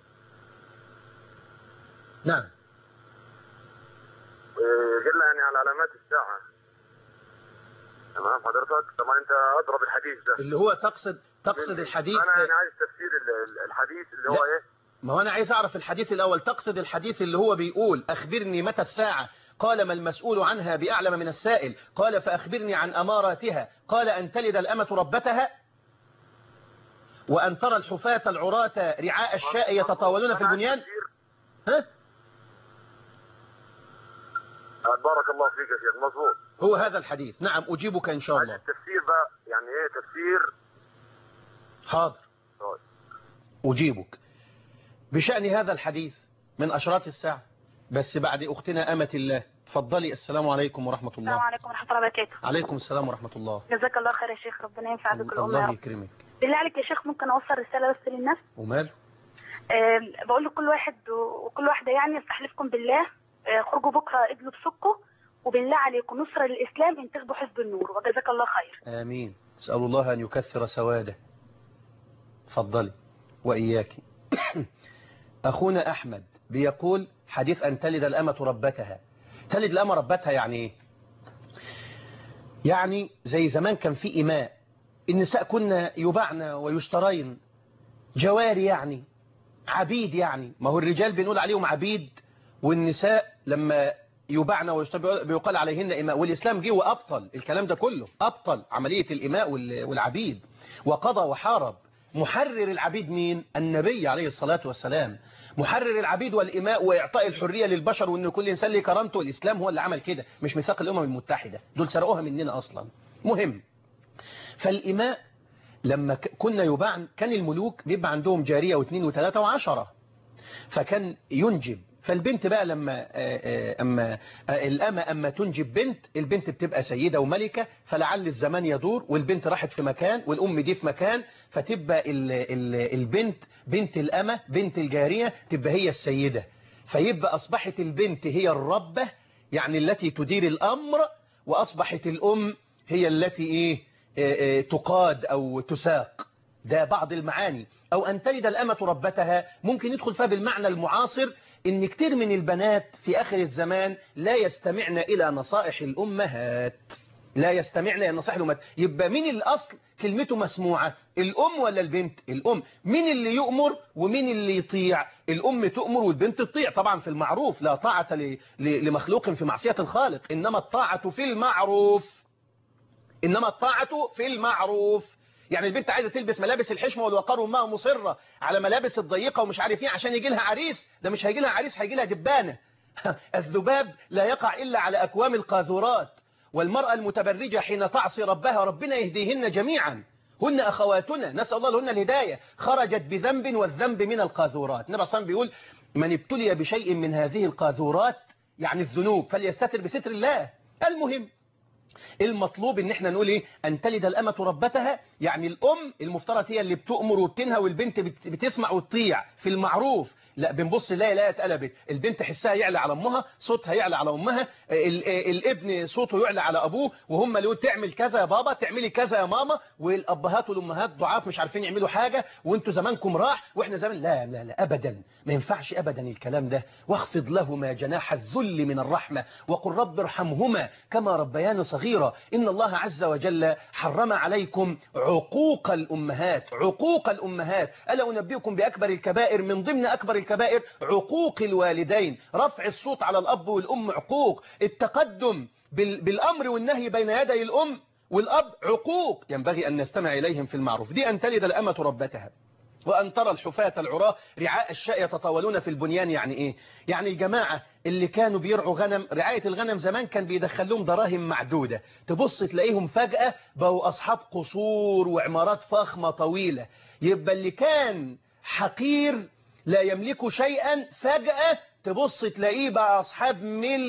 نعم إيه، قال له يعني على علامات الساعة تمام حضرتك طبعا انت اضرب الحديث ده اللي هو تقصد تقصد الحديث انا يعني عايز تفسير ال- ال- الحديث اللي هو لا. ايه ما هو أنا عايز أعرف الحديث الأول تقصد الحديث اللي هو بيقول أخبرني متى الساعة قال ما المسؤول عنها بأعلم من السائل قال فأخبرني عن أماراتها قال أن تلد الأمة ربتها وأن ترى الحفاة العراة رعاء الشاء يتطاولون في أنا عايز البنيان تفسير. ها؟ آه، بارك الله فيك يا شيخ مظبوط هو هذا الحديث نعم أجيبك إن شاء عايز الله التفسير بقى يعني ايه تفسير حاضر طيب. أجيبك بشأن هذا الحديث من أشراط الساعة بس بعد أختنا أمة الله تفضلي السلام عليكم ورحمة السلام الله عليكم ورحمة الله وبركاته عليكم السلام ورحمة الله جزاك الله خير يا شيخ ربنا ينفع بك الأمة يا الله رب يكرمك بالله عليك يا شيخ ممكن أوصل رسالة بس للناس وماله أه بقول لكل واحد و- وكل واحدة يعني استحلفكم بالله أه خرجوا بكرة ادلوا بسكوا وبالله عليكم نصرة للإسلام انتخبوا حزب النور وجزاك الله خير آمين أسأل الله أن يكثر سواده تفضلي وإياك أخونا أحمد بيقول حديث أن تلد الأمة ربتها تلد الأمة ربتها يعني إيه يعني زي زمان كان في إماء النساء كنا يباعن ويشترين جواري يعني عبيد يعني ما هو الرجال بنقول عليهم عبيد والنساء لما يباعن ويشترى بيقال عليهن إماء والإسلام جه وأبطل الكلام ده كله أبطل عملية الإماء وال- والعبيد وقضى وحارب محرر العبيد مين النبي عليه الصلاة والسلام محرر العبيد والإماء وإعطاء الحرية للبشر وأن كل إنسان ليه كرامته الإسلام هو اللي عمل كده مش ميثاق الأمم المتحدة دول سرقوها مننا أصلا مهم فالإماء لما ك- كنا يباعن كان الملوك بيبقى عندهم جارية واثنين وثلاثة وعشرة فكان ينجب فالبنت بقى لما آه، آه، أما آه، الأمة أما تنجب بنت البنت بتبقى سيدة وملكة فلعل الزمان يدور والبنت راحت في مكان والأم دي في مكان فتبقى ال ال البنت بنت الأمة بنت الجارية تبقى هي السيدة فيبقى أصبحت البنت هي الربة يعني التي تدير الأمر وأصبحت الأم هي التي إيه آه، آه، تقاد أو تساق ده بعض المعاني أو أن تلد الأمة ربتها ممكن يدخل فيها بالمعنى المعاصر إن كتير من البنات في آخر الزمان لا يستمعن إلى نصائح الأمهات لا يستمعن إلى نصائح الأمهات يبقى مين الأصل كلمته مسموعة الأم ولا البنت الأم مين اللي يؤمر ومين اللي يطيع الأم تؤمر والبنت تطيع طبعا في المعروف لا طاعة ل- ل- لمخلوق في معصية الخالق إنما الطاعة في المعروف إنما الطاعة في المعروف يعني البنت عايزة تلبس ملابس الحشمة والوقار وامها مصرة على ملابس الضيقة ومش عارف ايه عشان يجي لها عريس ده مش هيجي لها عريس هيجي لها دبانة الذباب لا يقع إلا على أكوام القاذورات والمرأة المتبرجة حين تعصي ربها ربنا يهديهن جميعا هن أخواتنا نسأل الله لهن الهداية خرجت بذنب والذنب من القاذورات النبي صلى الله عليه وسلم بيقول من ابتلي بشيء من هذه القاذورات يعني الذنوب فليستتر بستر الله المهم المطلوب ان احنا نقول ايه ان تلد الامة ربتها يعني الام المفترض هي اللي بتؤمر وبتنهى والبنت بت- بتسمع وتطيع في المعروف لا بنبص لا لا اتقلبت البنت حسها يعلى على امها صوتها يعلى على امها ال- الابن صوته يعلى على ابوه وهم اللي يقول تعمل كذا يا بابا تعملي كذا يا ماما والابهات والامهات ضعاف مش عارفين يعملوا حاجة وانتوا زمانكم راح واحنا زمان لا لا لا ابدا ما ينفعش ابدا الكلام ده واخفض لهما جناح الذل من الرحمة وقل رب ارحمهما كما ربيان صغيرا إن الله عز وجل حرم عليكم عقوق الأمهات عقوق الأمهات ألا أنبئكم بأكبر الكبائر من ضمن أكبر الكبائر عقوق الوالدين رفع الصوت على الأب والأم عقوق التقدم بال- بالأمر والنهي بين يدي الأم والأب عقوق ينبغي أن نستمع إليهم في المعروف دي أن تلد الأمة ربتها وأن ترى الحفاة العراة رعاء الشاء يتطاولون في البنيان يعني إيه؟ يعني الجماعة اللي كانوا بيرعوا غنم رعاية الغنم زمان كان بيدخل لهم دراهم معدودة تبص تلاقيهم فجأة بقوا أصحاب قصور وعمارات فخمة طويلة يبقى اللي كان حقير لا يملك شيئا فجأة تبص تلاقيه بقى أصحاب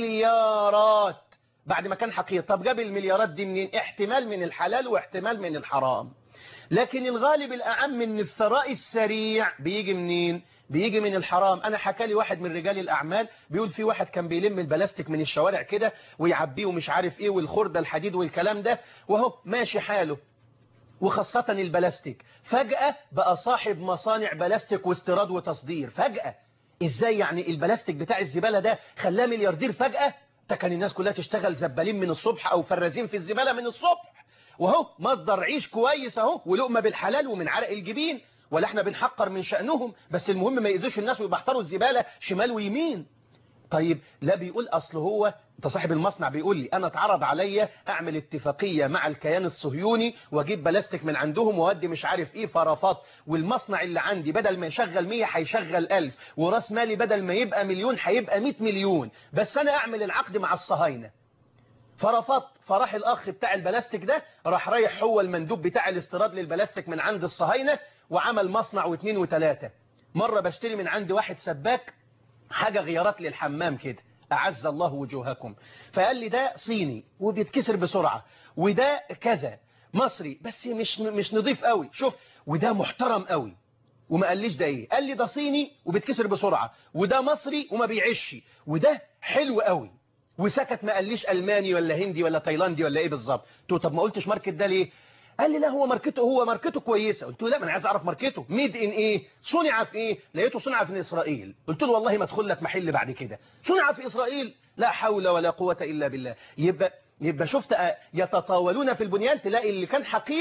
مليارات بعد ما كان حقير طب جاب المليارات دي منين احتمال من الحلال واحتمال من الحرام لكن الغالب الأعم ان الثراء السريع بيجي منين بيجي من الحرام انا حكى لي واحد من رجال الاعمال بيقول في واحد كان بيلم البلاستيك من الشوارع كده ويعبيه ومش عارف ايه والخردة الحديد والكلام ده وهو ماشي حاله وخاصة البلاستيك فجأة بقى صاحب مصانع بلاستيك واستيراد وتصدير فجأة ازاي يعني البلاستيك بتاع الزبالة ده خلاه ملياردير فجأة ده كان الناس كلها تشتغل زبالين من الصبح او فرازين في الزبالة من الصبح وهو مصدر عيش كويس اهو ولقمة بالحلال ومن عرق الجبين ولا احنا بنحقر من شأنهم بس المهم ما يأذوش الناس ويبحتروا الزبالة شمال ويمين طيب لا بيقول أصل هو انت صاحب المصنع بيقول لي أنا اتعرض عليا أعمل اتفاقية مع الكيان الصهيوني وأجيب بلاستيك من عندهم وأودي مش عارف إيه فرافات والمصنع اللي عندي بدل ما يشغل 100 هيشغل 1000 وراس مالي بدل ما يبقى مليون هيبقى 100 مليون بس أنا أعمل العقد مع الصهاينة فرفضت فراح الأخ بتاع البلاستيك ده راح رايح هو المندوب بتاع الاستيراد للبلاستيك من عند الصهاينة وعمل مصنع واثنين وثلاثة مرة بشتري من عند واحد سباك حاجة غيارات للحمام كده أعز الله وجوهكم فقال لي ده صيني وبيتكسر بسرعة وده كذا مصري بس مش مش نضيف قوي شوف وده محترم قوي وما قاليش ده ايه قال لي ده صيني وبيتكسر بسرعة وده مصري وما بيعيش وده حلو قوي وسكت ما قاليش ألماني ولا هندي ولا تايلاندي ولا ايه بالظبط قلت له طب ما قلتش ماركت ده ليه قال لي لا هو ماركته هو ماركته كويسه قلت له لا ما انا عايز اعرف ماركته ميد ان ايه صنع في ايه لقيته صنع في اسرائيل قلت له والله ما ادخل لك محل بعد كده صنع في اسرائيل لا حول ولا قوه الا بالله يبقى يبقى شفت يتطاولون في البنيان تلاقي اللي كان حقير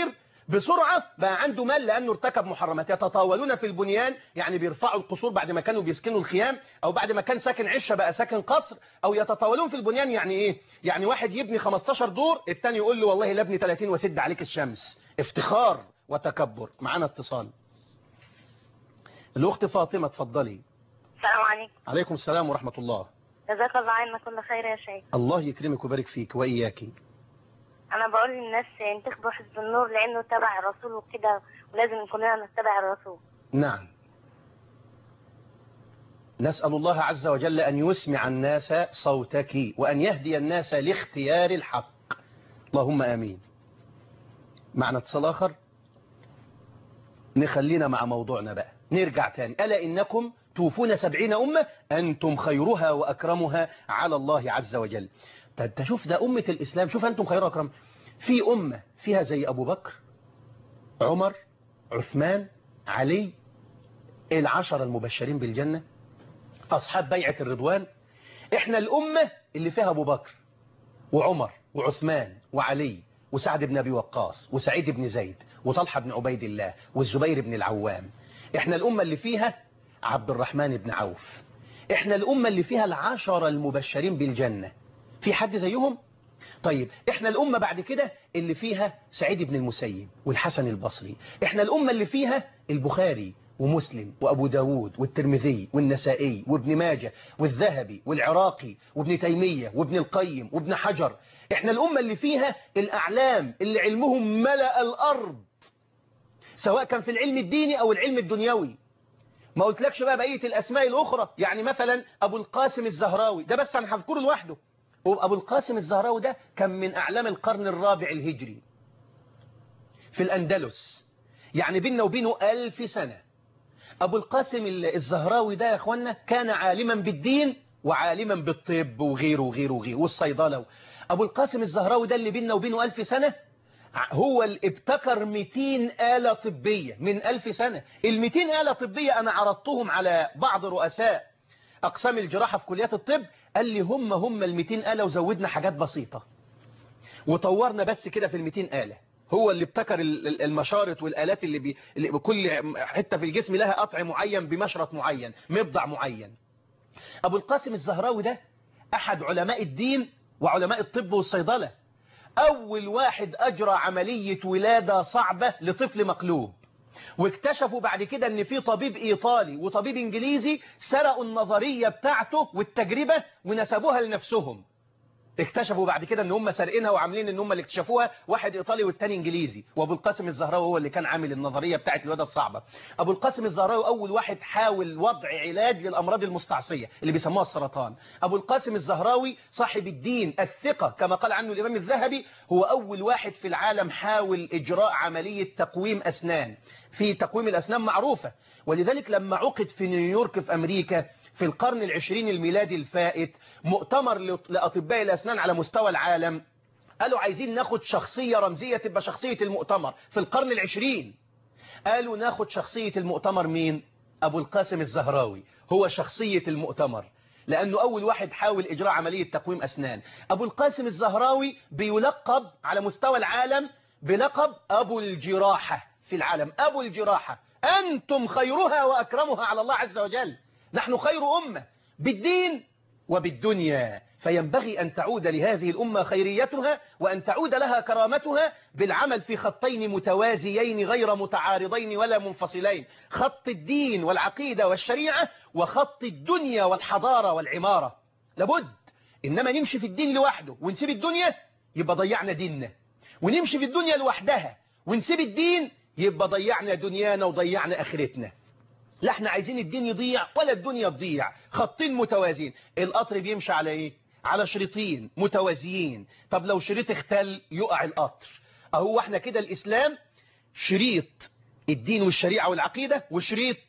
بسرعة بقى عنده مال لأنه ارتكب محرمات يتطاولون في البنيان يعني بيرفعوا القصور بعد ما كانوا بيسكنوا الخيام أو بعد ما كان ساكن عشة بقى ساكن قصر أو يتطاولون في البنيان يعني إيه يعني واحد يبني 15 دور التاني يقول له والله لا ابني 30 وسد عليك الشمس افتخار وتكبر معانا اتصال الأخت فاطمة اتفضلي السلام عليكم عليكم السلام ورحمة الله جزاك الله عنا كل خير يا شيخ الله يكرمك ويبارك فيك وإياكي انا بقول للناس انتخبوا حزب النور لانه تبع الرسول وكده ولازم كلنا نتبع الرسول نعم نسأل الله عز وجل أن يسمع الناس صوتك وأن يهدي الناس لاختيار الحق اللهم آمين معنا اتصال آخر نخلينا مع موضوعنا بقى نرجع تاني ألا إنكم توفون سبعين أمة أنتم خيرها وأكرمها على الله عز وجل انت شوف ده أمة الإسلام شوف أنتم خيرها وأكرم في أمة فيها زي أبو بكر عمر عثمان علي العشر المبشرين بالجنة أصحاب بيعة الرضوان إحنا الأمة اللي فيها أبو بكر وعمر وعثمان وعلي وسعد بن أبي وقاص وسعيد بن زيد وطلحة بن عبيد الله والزبير بن العوام إحنا الأمة اللي فيها عبد الرحمن بن عوف إحنا الأمة اللي فيها العشر المبشرين بالجنة في حد زيهم؟ طيب احنا الأمة بعد كده اللي فيها سعيد بن المسيب والحسن البصري احنا الأمة اللي فيها البخاري ومسلم وأبو داود والترمذي والنسائي وابن ماجة والذهبي والعراقي وابن تيمية وابن القيم وابن حجر احنا الأمة اللي فيها الأعلام اللي علمهم ملأ الأرض سواء كان في العلم الديني أو العلم الدنيوي ما قلتلكش بقى بقية الأسماء الأخرى يعني مثلا أبو القاسم الزهراوي ده بس أنا هذكره لوحده أبو القاسم الزهراوي ده كان من أعلام القرن الرابع الهجري في الأندلس يعني بيننا وبينه ألف سنة أبو القاسم الزهراوي ده يا أخوانا كان عالما بالدين وعالما بالطب وغيره وغيره وغيره والصيدلة أبو القاسم الزهراوي ده اللي بيننا وبينه ألف سنة هو اللي ابتكر 200 آلة طبية من ألف سنة ال 200 آلة طبية أنا عرضتهم على بعض رؤساء أقسام الجراحة في كليات الطب قال لي هم هم ال 200 آلة وزودنا حاجات بسيطة وطورنا بس كده في ال 200 آلة هو اللي ابتكر المشارط والآلات اللي, بي... اللي بكل حتة في الجسم لها قطع معين بمشرط معين مبضع معين أبو القاسم الزهراوي ده أحد علماء الدين وعلماء الطب والصيدلة أول واحد أجرى عملية ولادة صعبة لطفل مقلوب واكتشفوا بعد كده ان في طبيب ايطالي وطبيب انجليزي سرقوا النظرية بتاعته والتجربة ونسبوها لنفسهم اكتشفوا بعد كده ان هم سارقينها وعاملين ان هم اللي اكتشفوها واحد ايطالي والتاني انجليزي وابو القاسم الزهراوي هو اللي كان عامل النظرية بتاعت الولادة الصعبة ابو القاسم الزهراوي اول واحد حاول وضع علاج للامراض المستعصية اللي بيسموها السرطان ابو القاسم الزهراوي صاحب الدين الثقة كما قال عنه الامام الذهبي هو اول واحد في العالم حاول اجراء عملية تقويم اسنان في تقويم الاسنان معروفة ولذلك لما عقد في نيويورك في امريكا في القرن العشرين الميلادي الفائت مؤتمر لأطباء الأسنان على مستوى العالم قالوا عايزين ناخد شخصية رمزية تبقى شخصية المؤتمر في القرن العشرين قالوا ناخد شخصية المؤتمر مين أبو القاسم الزهراوي هو شخصية المؤتمر لأنه أول واحد حاول إجراء عملية تقويم أسنان أبو القاسم الزهراوي بيلقب على مستوى العالم بلقب أبو الجراحة في العالم أبو الجراحة أنتم خيرها وأكرمها على الله عز وجل نحن خير أمة بالدين وبالدنيا فينبغي أن تعود لهذه الأمة خيريتها وأن تعود لها كرامتها بالعمل في خطين متوازيين غير متعارضين ولا منفصلين خط الدين والعقيدة والشريعة وخط الدنيا والحضارة والعمارة لابد إنما نمشي في الدين لوحده ونسيب الدنيا يبقى ضيعنا ديننا ونمشي في الدنيا لوحدها ونسيب الدين يبقى ضيعنا دنيانا وضيعنا آخرتنا لا احنا عايزين الدين يضيع ولا الدنيا تضيع خطين متوازيين القطر بيمشي على ايه على شريطين متوازيين طب لو شريط اختل يقع القطر اهو احنا كده الاسلام شريط الدين والشريعة والعقيدة وشريط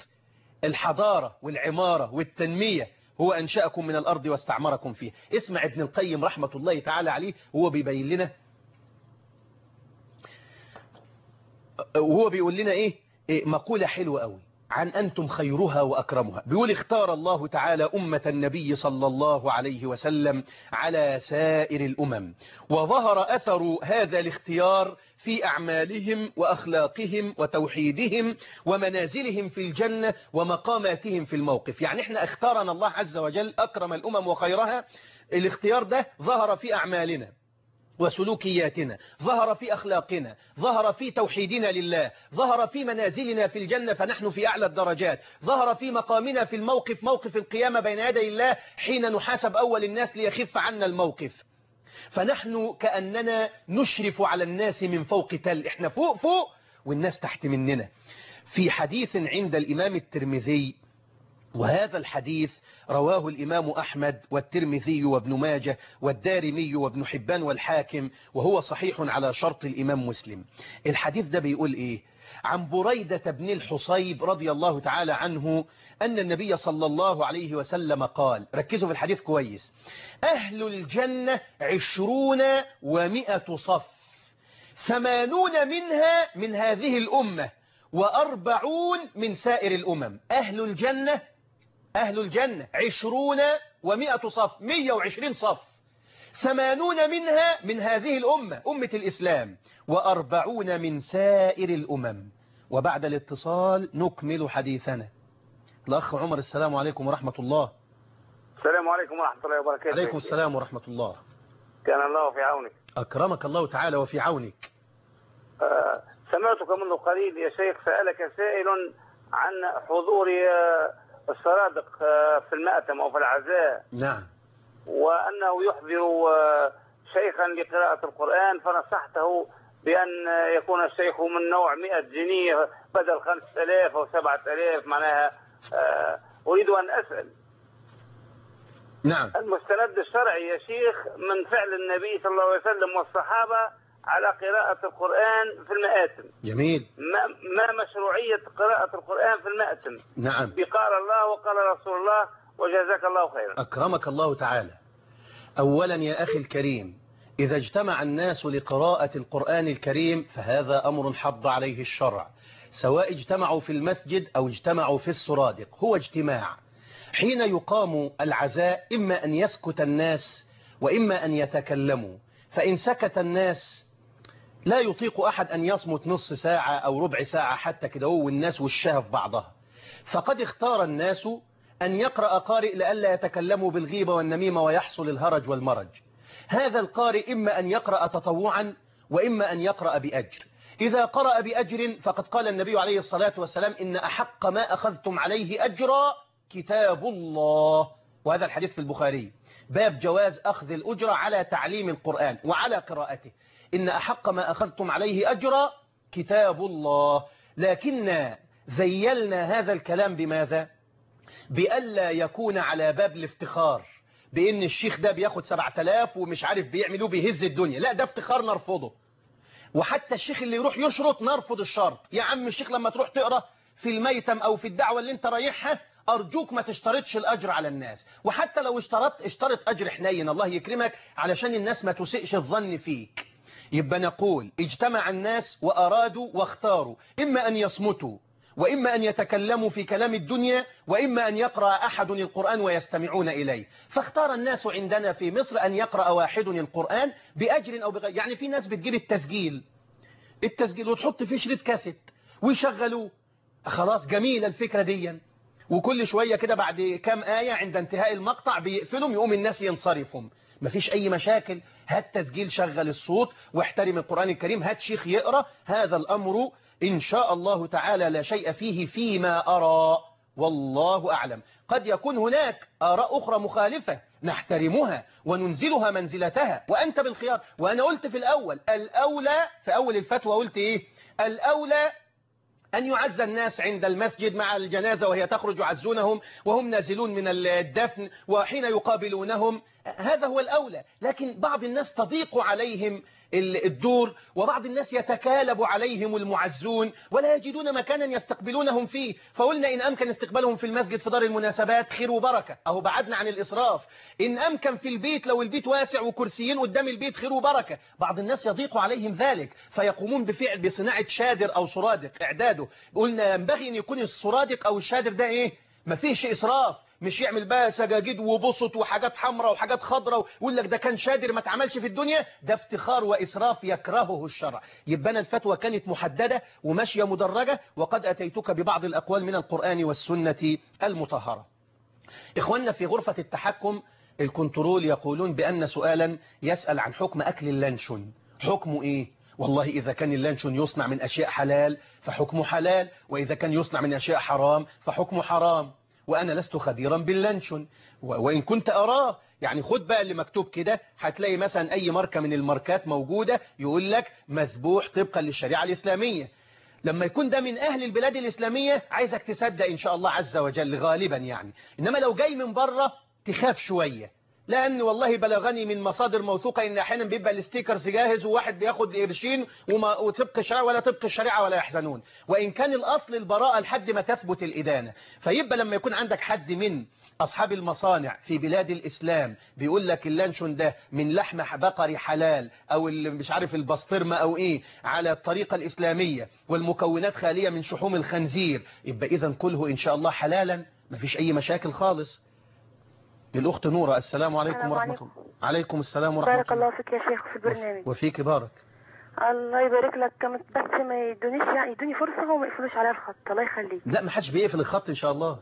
الحضارة والعمارة والتنمية هو أنشأكم من الأرض واستعمركم فيه اسمع ابن القيم رحمة الله تعالى عليه هو بيبين لنا وهو بيقول لنا ايه, إيه مقولة حلوة قوي عن أنتم خيرها وأكرمها بيقول اختار الله تعالى أمة النبي صلى الله عليه وسلم على سائر الأمم وظهر أثر هذا الاختيار في أعمالهم وأخلاقهم وتوحيدهم ومنازلهم في الجنة ومقاماتهم في الموقف يعني احنا اختارنا الله عز وجل أكرم الأمم وخيرها الاختيار ده ظهر في أعمالنا وسلوكياتنا ظهر في أخلاقنا ظهر في توحيدنا لله ظهر في منازلنا في الجنة فنحن في أعلى الدرجات ظهر في مقامنا في الموقف موقف القيامة بين يدي الله حين نحاسب أول الناس ليخف عنا الموقف فنحن كأننا نشرف على الناس من فوق تل احنا فوق فوق والناس تحت مننا في حديث عند الإمام الترمذي وهذا الحديث رواه الإمام أحمد والترمذي وابن ماجه والدارمي وابن حبان والحاكم وهو صحيح على شرط الإمام مسلم الحديث ده بيقول إيه عن بريدة بن الحصيب رضي الله تعالى عنه أن النبي صلى الله عليه وسلم قال ركزوا في الحديث كويس أهل الجنة عشرون ومئة صف ثمانون منها من هذه الأمة وأربعون من سائر الأمم أهل الجنة أهل الجنة عشرون ومئة صف مية وعشرين صف ثمانون منها من هذه الأمة أمة الإسلام وأربعون من سائر الأمم وبعد الاتصال نكمل حديثنا الأخ عمر السلام عليكم ورحمة الله السلام عليكم ورحمة الله وبركاته عليكم السلام ورحمة الله كان الله في عونك أكرمك الله تعالى وفي عونك آه، سمعتك منذ قليل يا شيخ سألك سائل عن حضور آه، السرادق آه، في المأتم أو في العزاء نعم وأنه يحضر آه، شيخا لقراءة القرآن فنصحته بأن آه، يكون الشيخ من نوع 100 جنيه بدل 5000 أو 7000 معناها آه، أريد أن أسأل نعم المستند الشرعي يا شيخ من فعل النبي صلى الله عليه وسلم والصحابة على قراءة القرآن في المآتم جميل ما, ما مشروعية قراءة القرآن في المأتم نعم بقال الله وقال رسول الله وجزاك الله خيرا أكرمك الله تعالى أولا يا أخي الكريم إذا اجتمع الناس لقراءة القرآن الكريم فهذا أمر حض عليه الشرع سواء اجتمعوا في المسجد أو اجتمعوا في السرادق هو اجتماع حين يقام العزاء إما أن يسكت الناس وإما أن يتكلموا فإن سكت الناس لا يطيق أحد أن يصمت نص ساعة أو ربع ساعة حتى كده هو والناس والشهف بعضها فقد اختار الناس أن يقرأ قارئ لئلا يتكلموا بالغيبة والنميمة ويحصل الهرج والمرج هذا القارئ إما أن يقرأ تطوعا وإما أن يقرأ بأجر إذا قرأ بأجر فقد قال النبي عليه الصلاة والسلام إن أحق ما أخذتم عليه أجرا كتاب الله وهذا الحديث في البخاري باب جواز أخذ الأجرة على تعليم القرآن وعلى قراءته إن أحق ما أخذتم عليه أجرا كتاب الله لكن ذيلنا هذا الكلام بماذا بألا يكون على باب الافتخار بأن الشيخ ده بياخد 7000 ومش عارف بيعملوه بيهز الدنيا لا ده افتخار نرفضه وحتى الشيخ اللي يروح يشرط نرفض الشرط يا عم الشيخ لما تروح تقرأ في الميتم أو في الدعوة اللي انت رايحها أرجوك ما تشترطش الأجر على الناس وحتى لو اشترطت اشترط أجر حنين الله يكرمك علشان الناس ما تسئش الظن فيك يبقى نقول اجتمع الناس وأرادوا واختاروا إما أن يصمتوا وإما أن يتكلموا في كلام الدنيا وإما أن يقرأ أحد القرآن ويستمعون إليه فاختار الناس عندنا في مصر أن يقرأ واحد القرآن بأجر أو بغير يعني في ناس بتجيب التسجيل التسجيل وتحط فيه شريط كاسيت ويشغلوه خلاص جميلة الفكرة دي وكل شوية كده بعد كام آية عند انتهاء المقطع بيقفلهم يقوم الناس ينصرفهم مفيش أي مشاكل هات تسجيل شغل الصوت واحترم القرآن الكريم هات شيخ يقرأ هذا الأمر إن شاء الله تعالى لا شيء فيه فيما أرى والله أعلم قد يكون هناك آراء أخرى مخالفة نحترمها وننزلها منزلتها وأنت بالخيار وأنا قلت في الأول الأولى في أول الفتوى قلت إيه الأولى أن يعز الناس عند المسجد مع الجنازة وهي تخرج يعزونهم وهم نازلون من الدفن وحين يقابلونهم هذا هو الأولى لكن بعض الناس تضيق عليهم ال- الدور وبعض الناس يتكالب عليهم المعزون ولا يجدون مكانا يستقبلونهم فيه فقلنا إن أمكن استقبالهم في المسجد في دار المناسبات خير وبركة أهو بعدنا عن الإسراف إن أمكن في البيت لو البيت واسع وكرسيين قدام البيت خير وبركة بعض الناس يضيق عليهم ذلك فيقومون بفعل بصناعة شادر أو سرادق إعداده قلنا ينبغي أن يكون السرادق أو الشادر ده إيه ما فيهش إسراف مش يعمل بقى سجاجيد وبسط وحاجات حمراء وحاجات خضراء ويقول لك ده كان شادر ما اتعملش في الدنيا ده افتخار وإسراف يكرهه الشرع يبقى أنا الفتوى كانت محددة وماشية مدرجة وقد أتيتك ببعض الأقوال من القرآن والسنة المطهرة إخواننا في غرفة التحكم الكنترول يقولون بأن سؤالا يسأل عن حكم أكل اللانشون حكمه إيه؟ والله إذا كان اللانشون يصنع من أشياء حلال فحكمه حلال وإذا كان يصنع من أشياء حرام فحكمه حرام وأنا لست خبيرا باللانشون و- وإن كنت أراه يعني خد بقى اللي مكتوب كده هتلاقي مثلا أي ماركة من الماركات موجودة يقول لك مذبوح طبقا للشريعة الإسلامية لما يكون ده من أهل البلاد الإسلامية عايزك تصدق إن شاء الله عز وجل غالبا يعني إنما لو جاي من بره تخاف شوية لأن والله بلغني من مصادر موثوقة إن أحيانا بيبقى الاستيكرز جاهز وواحد بياخد قرشين وما وطبق الشريعة ولا طبق الشريعة ولا يحزنون وإن كان الأصل البراءة لحد ما تثبت الإدانة فيبقى لما يكون عندك حد من أصحاب المصانع في بلاد الإسلام بيقول لك اللانشون ده من لحم بقري حلال أو اللي مش عارف البسطرمة أو إيه على الطريقة الإسلامية والمكونات خالية من شحوم الخنزير يبقى إذا كله إن شاء الله حلالا مفيش أي مشاكل خالص الأخت نورة السلام عليكم السلام ورحمة عليكم. الله عليكم السلام ورحمة بارك الله الله فيك يا شيخ في البرنامج وفيك بارك الله يبارك لك كم- بس ما يدونيش يعني يدوني فرصة وما يقفلوش عليا الخط الله يخليك لا ما حدش بيقفل الخط إن شاء الله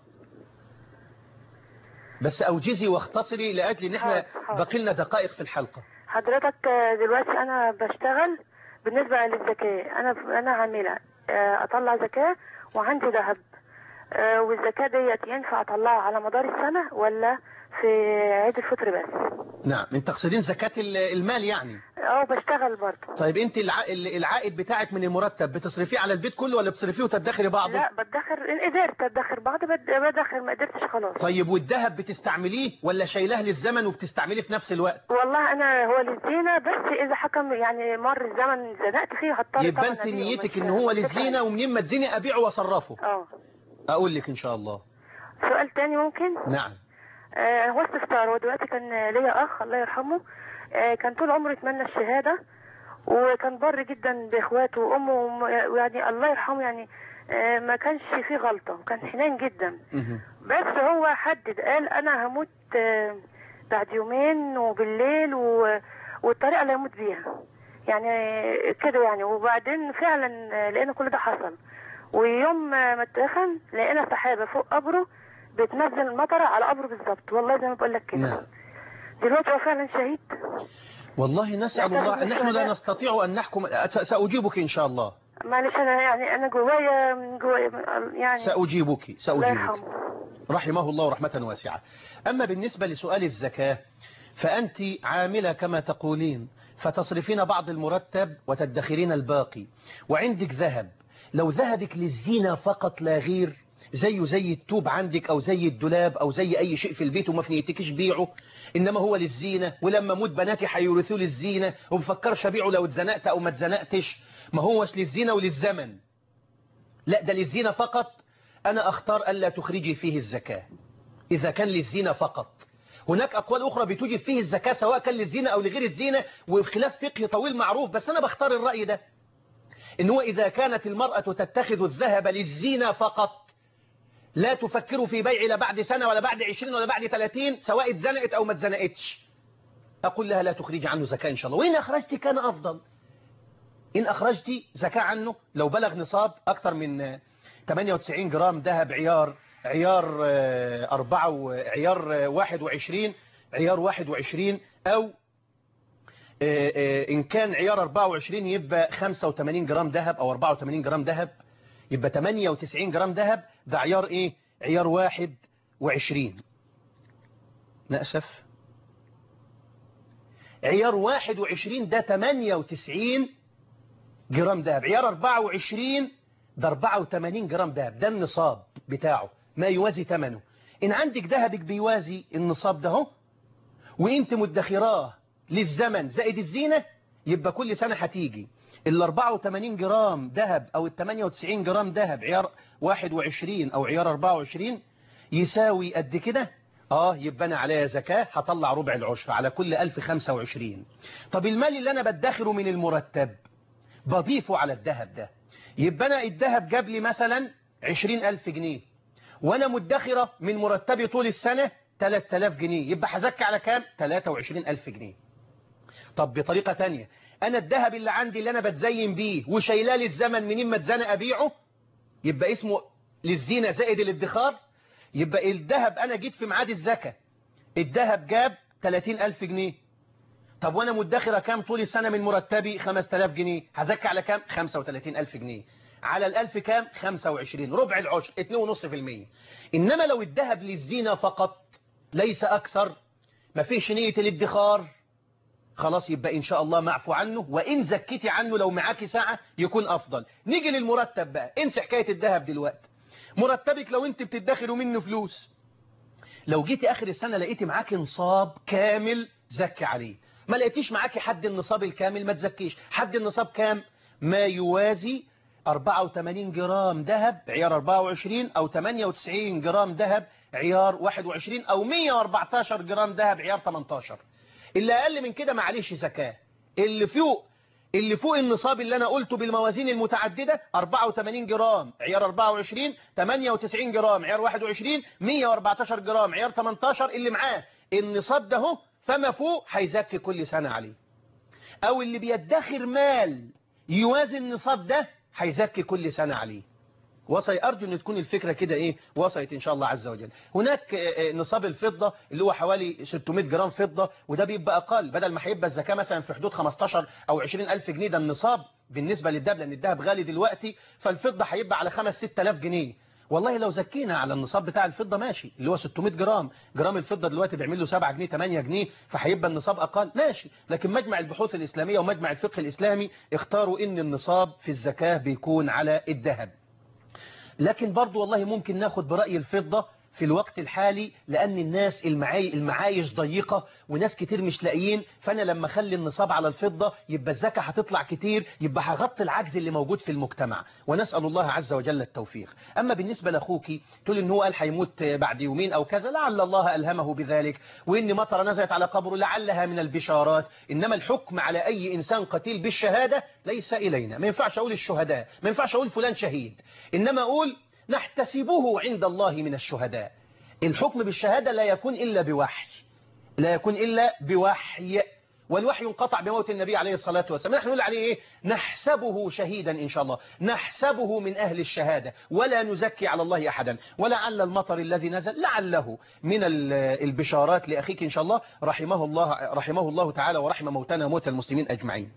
بس أوجزي واختصري لأجل إن إحنا حاضر، حاضر. باقي لنا دقائق في الحلقة حضرتك آه، دلوقتي انا بشتغل بالنسبة للزكاة انا انا عاملة آه، اطلع زكاة وعندي ذهب آه، والزكاة ديت ينفع اطلعها على مدار السنة ولا في عيد الفطر بس نعم انت تقصدين زكاة ال- المال يعني اه بشتغل برضه طيب انت الع... ال- العائد بتاعك من المرتب بتصرفيه على البيت كله ولا بتصرفيه وتدخري بعضه لا بدخر ان قدرت ادخر بعض بد- بدخر ما قدرتش خلاص طيب والذهب بتستعمليه ولا شايلاه للزمن وبتستعمليه في نفس الوقت والله انا هو للزينة بس اذا حكم يعني مر الزمن زنقت فيه هضطر يبقى طبعاً انت أبيعه، نيتك مش- ان هو مش للزينة هتلاقي. ومنين ما تزيني ابيعه واصرفه اه اقول لك ان شاء الله سؤال تاني ممكن نعم آه هو استفسار هو دلوقتي كان ليا اخ الله يرحمه آه كان طول عمره يتمنى الشهادة وكان بر جدا باخواته وامه وم- ويعني الله يرحمه يعني آه ما كانش فيه غلطة وكان حنين جدا مهم. بس هو حدد قال انا هموت آه، بعد يومين وبالليل و... والطريقه اللي هموت بيها يعني آه، كده يعني وبعدين فعلا آه، لقينا كل ده حصل ويوم آه، ما اتدفن لقينا سحابه فوق قبره بتنزل المطره على قبره بالظبط والله زي ما بقول لك كده نعم دلوقتي هو فعلا شهيد والله نسأل لا، الله تحت نحن لا الشهداء. نستطيع أن نحكم س- سأجيبك إن شاء الله معلش انا يعني انا جوايا من جوايا يعني سأجيبك الله سأجيبك يرحمه رحمه الله رحمة واسعة أما بالنسبة لسؤال الزكاة فأنت عاملة كما تقولين فتصرفين بعض المرتب وتدخرين الباقي وعندك ذهب لو ذهبك للزينة فقط لا غير زيه زي التوب عندك أو زي الدولاب أو زي أي شيء في البيت وما في نيتكش بيعه إنما هو للزينة ولما موت بناتي هيورثوه للزينة ومفكرش أبيعه لو اتزنقت أو ما اتزنقتش ما هوش للزينة وللزمن لا ده للزينة فقط أنا أختار ألا تخرجي فيه الزكاة إذا كان للزينة فقط هناك أقوال أخرى بتوجب فيه الزكاة سواء كان للزينة أو لغير الزينة وخلاف فقهي طويل معروف بس أنا بختار الرأي ده إن هو إذا كانت المرأة تتخذ الذهب للزينة فقط لا تفكر في بيع لا بعد سنة ولا بعد عشرين ولا بعد ثلاثين سواء اتزنقت أو ما اتزنقتش أقول لها لا تخرج عنه زكاة إن شاء الله وإن أخرجت كان أفضل إن أخرجت زكاة عنه لو بلغ نصاب أكثر من 98 جرام ذهب عيار عيار آه، أربعة و- عيار آه، 21 عيار 21 أو آه، آه، إن كان عيار 24 يبقى 85 جرام ذهب أو 84 جرام ذهب يبقى 98 جرام ذهب ده عيار إيه عيار 21 نأسف عيار 21 ده 98 جرام دهب عيار 24 ده 84 جرام دهب ده النصاب بتاعه ما يوازي ثمنه إن عندك ذهبك بيوازي النصاب ده هو وانت مدخراه للزمن زائد الزينة يبقى كل سنة هتيجي ال 84 جرام ذهب او ال 98 جرام ذهب عيار 21 او عيار 24 يساوي قد كده اه يبقى انا عليا زكاة هطلع ربع العشر على كل 1025 طب المال اللي انا بدخره من المرتب بضيفه على الذهب ده يبقى انا الذهب جاب لي مثلا 20000 جنيه وانا مدخرة من مرتبي طول السنة 3000 جنيه يبقى هزكي على كام 23000 جنيه طب بطريقة تانية انا الذهب اللي عندي اللي انا بتزين بيه وشايلاه للزمن منين ما اتزنق ابيعه يبقى اسمه للزينة زائد الادخار يبقى الذهب انا جيت في ميعاد الزكاة الذهب جاب 30000 جنيه طب وانا مدخرة كام طول السنة من مرتبي 5000 جنيه هزكي على كام 35000 جنيه على الألف كام 25 ربع العشر 2.5% إنما لو الذهب للزينة فقط ليس أكثر ما فيش نية الادخار خلاص يبقى إن شاء الله معفو عنه وإن زكيتي عنه لو معاكي ساعة يكون أفضل نيجي للمرتب بقى انسى حكاية الذهب دلوقتي مرتبك لو انت بتدخروا منه فلوس لو جيتي آخر السنة لقيتي معاكي نصاب كامل زكي عليه ما لقيتيش معاكي حد النصاب الكامل ما تزكيش حد النصاب كام ما يوازي 84 جرام ذهب عيار 24 أو 98 جرام ذهب عيار 21 أو 114 جرام ذهب عيار 18 اللي أقل من كده معليش زكاة اللي فوق اللي فوق النصاب اللي أنا قلته بالموازين المتعددة 84 جرام عيار 24 98 جرام عيار 21 114 جرام عيار 18 اللي معاه النصاب ده هو فما فوق هيزكي كل سنة عليه أو اللي بيدخر مال يوازي النصاب ده هيزكي كل سنة عليه وصي أرجو أن تكون الفكرة كده إيه وصلت إن شاء الله عز وجل هناك نصاب الفضة اللي هو حوالي 600 جرام فضة وده بيبقى أقل بدل ما هيبقى الزكاة مثلا في حدود 15 أو 20 ألف جنيه ده النصاب بالنسبة للدهب لأن الدهب غالي دلوقتي فالفضة هيبقى على 5 6000 جنيه والله لو زكينا على النصاب بتاع الفضة ماشي اللي هو 600 جرام جرام الفضة دلوقتي بيعمل له 7 جنيه 8 جنيه فهيبقى النصاب أقل ماشي لكن مجمع البحوث الإسلامية ومجمع الفقه الإسلامي اختاروا إن النصاب في الزكاة بيكون على الذهب لكن برضو والله ممكن ناخد برأي الفضة في الوقت الحالي لأن الناس المعاي المعايش ضيقة وناس كتير مش لاقيين فأنا لما أخلي النصاب على الفضة يبقى الزكاة هتطلع كتير يبقى هغطي العجز اللي موجود في المجتمع ونسأل الله عز وجل التوفيق أما بالنسبة لأخوك تقول إن هو قال هيموت بعد يومين أو كذا لعل الله ألهمه بذلك وإن مطر نزلت على قبره لعلها من البشارات إنما الحكم على أي إنسان قتيل بالشهادة ليس إلينا ما ينفعش أقول الشهداء ما ينفعش أقول فلان شهيد إنما أقول نحتسبه عند الله من الشهداء الحكم بالشهادة لا يكون إلا بوحي لا يكون إلا بوحي والوحي انقطع بموت النبي عليه الصلاة والسلام نحن نقول عليه إيه؟ نحسبه شهيدا إن شاء الله نحسبه من أهل الشهادة ولا نزكي على الله أحدا ولعل المطر الذي نزل لعله من البشارات لأخيك إن شاء الله رحمه الله, رحمه الله تعالى ورحم موتنا وموت المسلمين أجمعين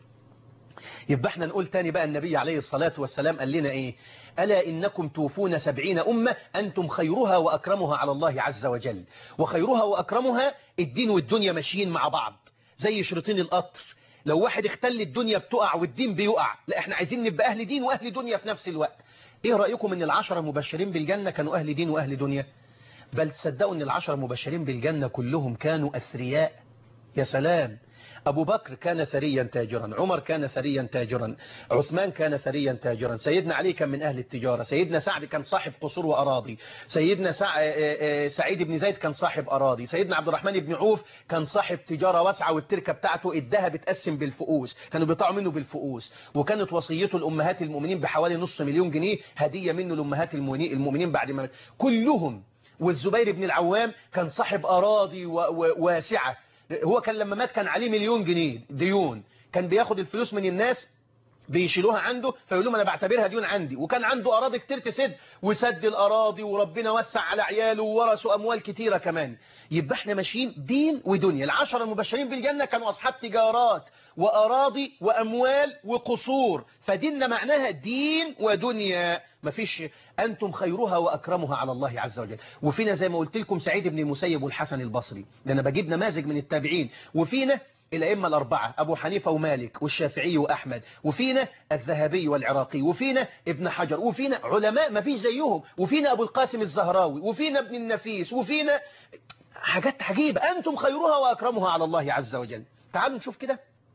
يبقى احنا نقول تاني بقى النبي عليه الصلاة والسلام قال لنا ايه ألا إنكم توفون سبعين أمة أنتم خيرها وأكرمها على الله عز وجل وخيرها وأكرمها الدين والدنيا ماشيين مع بعض زي شريطين القطر لو واحد اختل الدنيا بتقع والدين بيقع لا احنا عايزين نبقى أهل دين وأهل دنيا في نفس الوقت ايه رأيكم ان العشرة مبشرين بالجنة كانوا أهل دين وأهل دنيا بل تصدقوا ان العشرة مبشرين بالجنة كلهم كانوا أثرياء يا سلام أبو بكر كان ثريا تاجرا عمر كان ثريا تاجرا عثمان كان ثريا تاجرا سيدنا علي كان من أهل التجارة سيدنا سعد كان صاحب قصور وأراضي سيدنا سع... سعيد بن زيد كان صاحب أراضي سيدنا عبد الرحمن بن عوف كان صاحب تجارة واسعة والتركة بتاعته الذهب اتقسم بالفؤوس كانوا بيطلعوا منه بالفؤوس وكانت وصيته لأمهات المؤمنين بحوالي نص مليون جنيه هدية منه لأمهات المؤمنين بعد ما كلهم والزبير بن العوام كان صاحب أراضي و... و... واسعة هو كان لما مات كان عليه مليون جنيه ديون كان بياخد الفلوس من الناس بيشيلوها عنده فيقول لهم انا بعتبرها ديون عندي وكان عنده اراضي كتير تسد وسد الاراضي وربنا وسع على عياله وورثوا اموال كتيره كمان يبقى احنا ماشيين دين ودنيا العشره المبشرين بالجنه كانوا اصحاب تجارات واراضي واموال وقصور فديننا معناها دين ودنيا مفيش أنتم خيرها وأكرمها على الله عز وجل وفينا زي ما قلت لكم سعيد بن المسيب والحسن البصري ده أنا بجيب نماذج من التابعين وفينا الأئمة الأربعة أبو حنيفة ومالك والشافعي وأحمد وفينا الذهبي والعراقي وفينا ابن حجر وفينا علماء ما فيش زيهم وفينا أبو القاسم الزهراوي وفينا ابن النفيس وفينا حاجات عجيبة أنتم خيرها وأكرمها على الله عز وجل تعالوا نشوف كده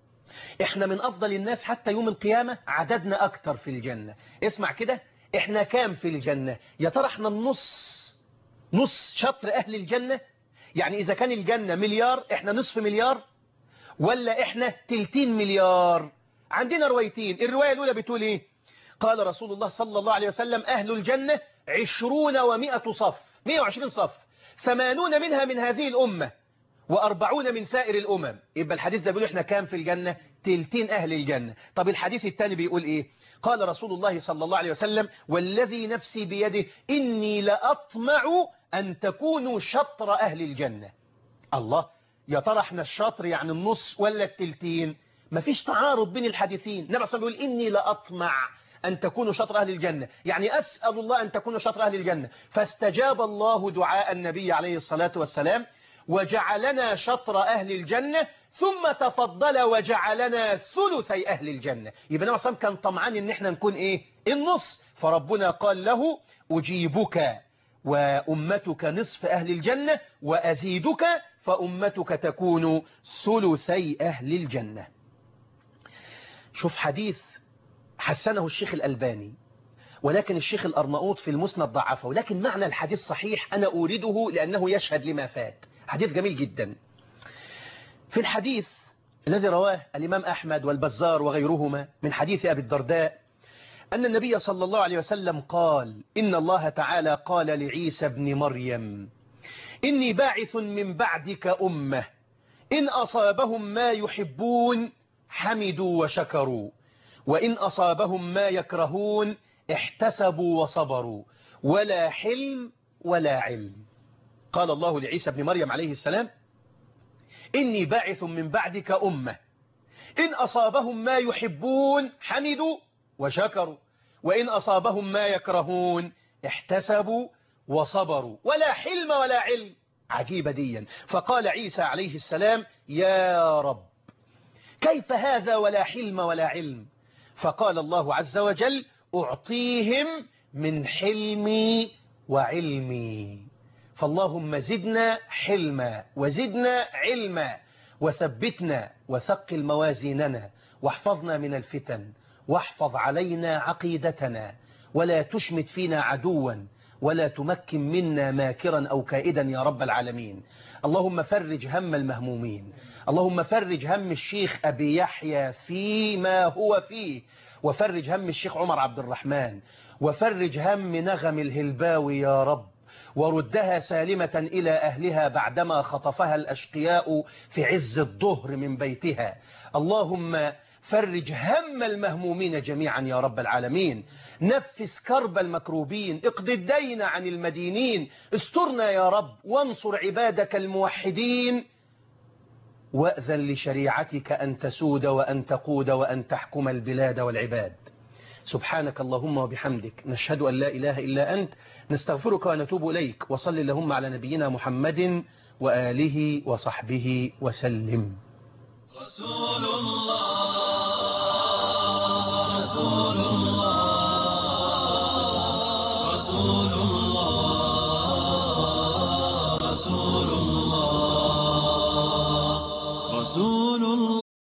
احنا من افضل الناس حتى يوم القيامة عددنا اكتر في الجنة اسمع كده احنا كام في الجنة يا ترى احنا النص نص شطر اهل الجنة يعني اذا كان الجنة مليار احنا نصف مليار ولا احنا تلتين مليار عندنا روايتين الرواية الاولى بتقول ايه قال رسول الله صلى الله عليه وسلم اهل الجنة عشرون ومائة صف 120 صف ثمانون منها من هذه الأمة وأربعون من سائر الأمم يبقى الحديث ده بيقول إحنا كام في الجنة تلتين أهل الجنة طب الحديث الثاني بيقول إيه قال رسول الله صلى الله عليه وسلم والذي نفسي بيده إني لأطمع أن تكونوا شطر أهل الجنة الله يا ترى احنا الشطر يعني النص ولا التلتين مفيش تعارض بين الحديثين النبي صلى الله عليه وسلم بيقول إني لأطمع أن تكونوا شطر أهل الجنة يعني أسأل الله أن تكونوا شطر أهل الجنة فاستجاب الله دعاء النبي عليه الصلاة والسلام وجعلنا شطر أهل الجنة ثم تفضل وجعلنا ثلثي أهل الجنة يبقى نبي صلى كان طمعان إن احنا نكون إيه النص فربنا قال له أجيبك وأمتك نصف أهل الجنة وأزيدك فأمتك تكون ثلثي أهل الجنة شوف حديث حسنه الشيخ الألباني ولكن الشيخ الأرناؤوط في المسند ضعفه ولكن معنى الحديث صحيح أنا أورده لأنه يشهد لما فات حديث جميل جدا في الحديث الذي رواه الإمام أحمد والبزار وغيرهما من حديث أبي الدرداء أن النبي صلى الله عليه وسلم قال إن الله تعالى قال لعيسى ابن مريم إني باعث من بعدك أمة إن أصابهم ما يحبون حمدوا وشكروا وإن أصابهم ما يكرهون احتسبوا وصبروا ولا حلم ولا علم قال الله لعيسى بن مريم عليه السلام إني باعث من بعدك أمة إن أصابهم ما يحبون حمدوا وشكروا وإن أصابهم ما يكرهون احتسبوا وصبروا ولا حلم ولا علم عجيبة ديا فقال عيسى عليه السلام يا رب كيف هذا ولا حلم ولا علم فقال الله عز وجل أعطيهم من حلمي وعلمي فاللهم زدنا حلما وزدنا علما وثبتنا وثقل موازيننا واحفظنا من الفتن واحفظ علينا عقيدتنا ولا تشمت فينا عدوا ولا تمكن منا ماكرا أو كائدا يا رب العالمين اللهم فرج هم المهمومين اللهم فرج هم الشيخ أبي يحيى فيما هو فيه وفرج هم الشيخ عمر عبد الرحمن وفرج هم نغم الهلباوي يا رب وردها سالمة إلى أهلها بعدما خطفها الأشقياء في عز الظهر من بيتها اللهم فرج هم المهمومين جميعا يا رب العالمين نفس كرب المكروبين اقض الدين عن المدينين استرنا يا رب وانصر عبادك الموحدين وأذن لشريعتك أن تسود وأن تقود وأن تحكم البلاد والعباد سبحانك اللهم وبحمدك نشهد أن لا إله إلا أنت نستغفرك ونتوب إليك وصل اللهم على نبينا محمد وآله وصحبه وسلم رسول الله